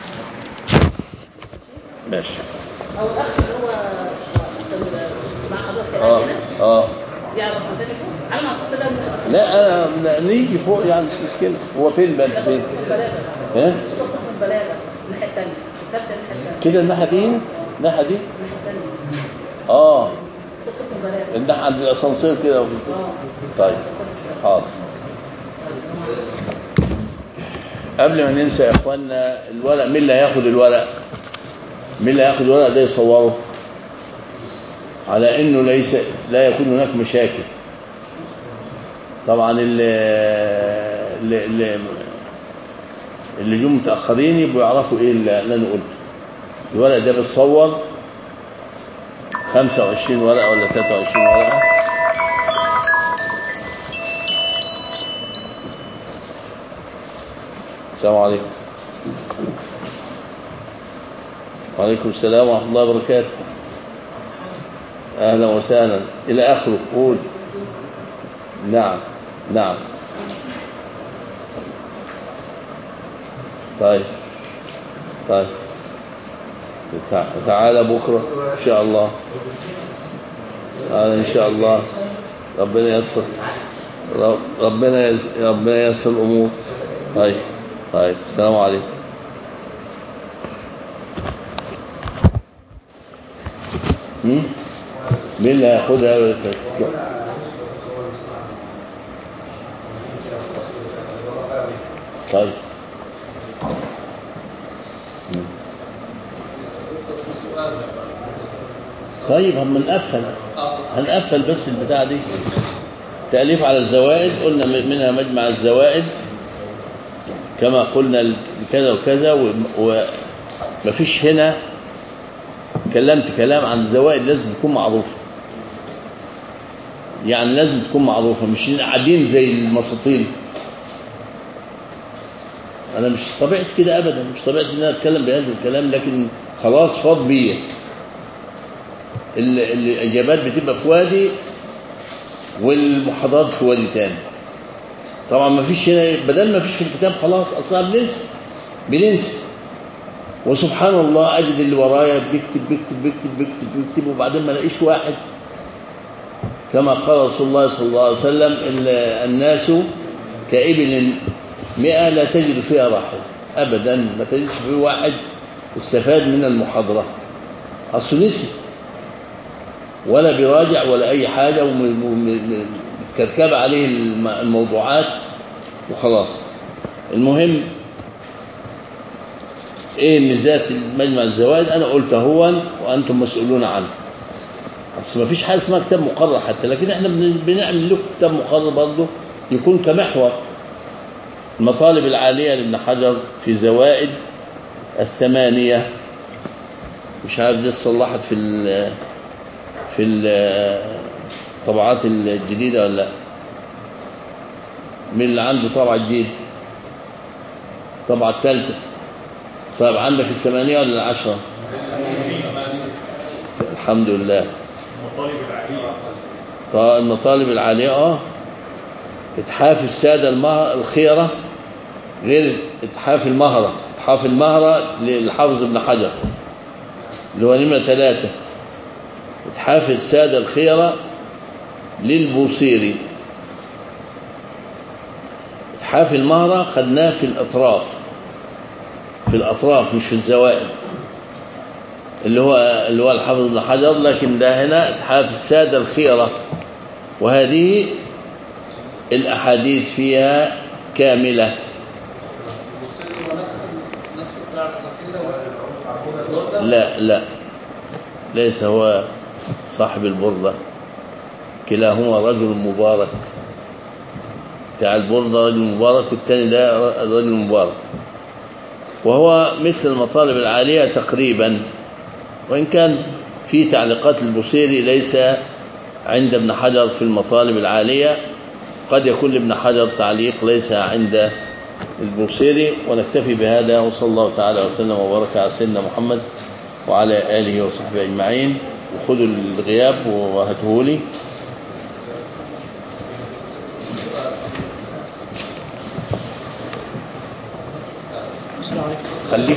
ماشي او الاخ اللي هو مع حضرتك اه هنا اه يعرف مكانك على ما اتصل بيا لا انا لا، نيجي فوق يعني مش مشكله هو فين بقى ده فين قسم البلاغه ها ده قسم البلاغه الناحيه الثانيه الثالثه الناحيه الثانيه كده الناحيه دي الناحيه دي الناحيه الثانيه اه ده قسم البلاغه الناحيه عند الاسانسير كده اه طيب حاضر قبل ما ننسى يا اخوانا الورق مين اللي هياخد الورق مين اللي هياخد الورق ده يصوره على انه ليس لا يكون هناك مشاكل طبعا اللي اللي اللي, اللي جم متاخرين يبقوا يعرفوا ايه اللي اللي انا قلته الورق ده بيتصور 25 ورقه ولا 23 ورقه السلام عليكم وعليكم السلام ورحمة الله وبركاته أهلا وسهلا إلى آخره قول نعم نعم طيب طيب تع- تعال بكرة إن شاء الله تعال إن شاء الله ربنا ييسر رب- ربنا يس- ربنا ييسر الأمور طيب طيب السلام عليكم مين؟ مين اللي هياخدها ولا ت- طيب مم. طيب هم نقفل هنقفل بس البتاع دي تأليف على الزوائد قلنا منها مجمع الزوائد كما قلنا كذا وكذا و- ومفيش هنا كلمت كلام عن الزوائد لازم تكون معروفة يعني لازم تكون معروفة مش قاعدين زي المساطيل أنا مش طبيعتي كده أبدا مش طبيعتي إن أنا أتكلم بهذا الكلام لكن خلاص فاض بيا ال- الإجابات بتبقى في وادي والمحاضرات في وادي تاني طبعا ما فيش هنا بدل ما فيش في الكتاب خلاص اصلا بننسى بننسى وسبحان الله اجد اللي ورايا بيكتب بيكتب بيكتب بيكتب بيكتب وبعدين ما الاقيش واحد كما قال رسول الله صلى الله عليه وسلم ال- الناس كإبل مئة لا تجد فيها راحل أبدا ما تجدش فيه واحد استفاد من المحاضرة أصله نسي ولا بيراجع ولا أي حاجة ومتكركبة عليه الم- الموضوعات وخلاص المهم ايه ميزات مجمع الزوائد انا قلت هو وانتم مسؤولون عنه اصل ما فيش حاجه اسمها كتاب مقرر حتى لكن احنا بن- بنعمل لكم كتاب مقرر برضه يكون كمحور المطالب العاليه لابن حجر في زوائد الثمانيه مش عارف دي اتصلحت في ال في الطبعات الجديده ولا لا مين اللي عنده طبعه جديده الطبعه الثالثه طيب عندك الثمانيه ولا العشره الحمد لله المطالب العالية طيب المطالب العاليه اه اتحاف الساده المه... الخيره غير اتحاف المهره اتحاف المهره للحافظ ابن حجر اللي هو نمره ثلاثه اتحاف الساده الخيره للبوصيري اتحاف المهره خدناه في الاطراف في الاطراف مش في الزوائد اللي هو اللي هو الحافظ ابن حجر لكن ده هنا اتحاف الساده الخيره وهذه الاحاديث فيها كامله الموسيقى هو نفس نفس بتاع القصيدة لا لا ليس هو صاحب البردة كلاهما رجل مبارك بتاع البردة رجل مبارك والتاني ده رجل مبارك وهو مثل المطالب العالية تقريبا وإن كان في تعليقات البصيري ليس عند ابن حجر في المطالب العالية قد يكون لابن حجر تعليق ليس عند البوصيري ونكتفي بهذا وصلى الله تعالى وسلم وبارك على سيدنا محمد وعلى آله وصحبه أجمعين وخذوا الغياب وهاته لي السلام عليكم خليك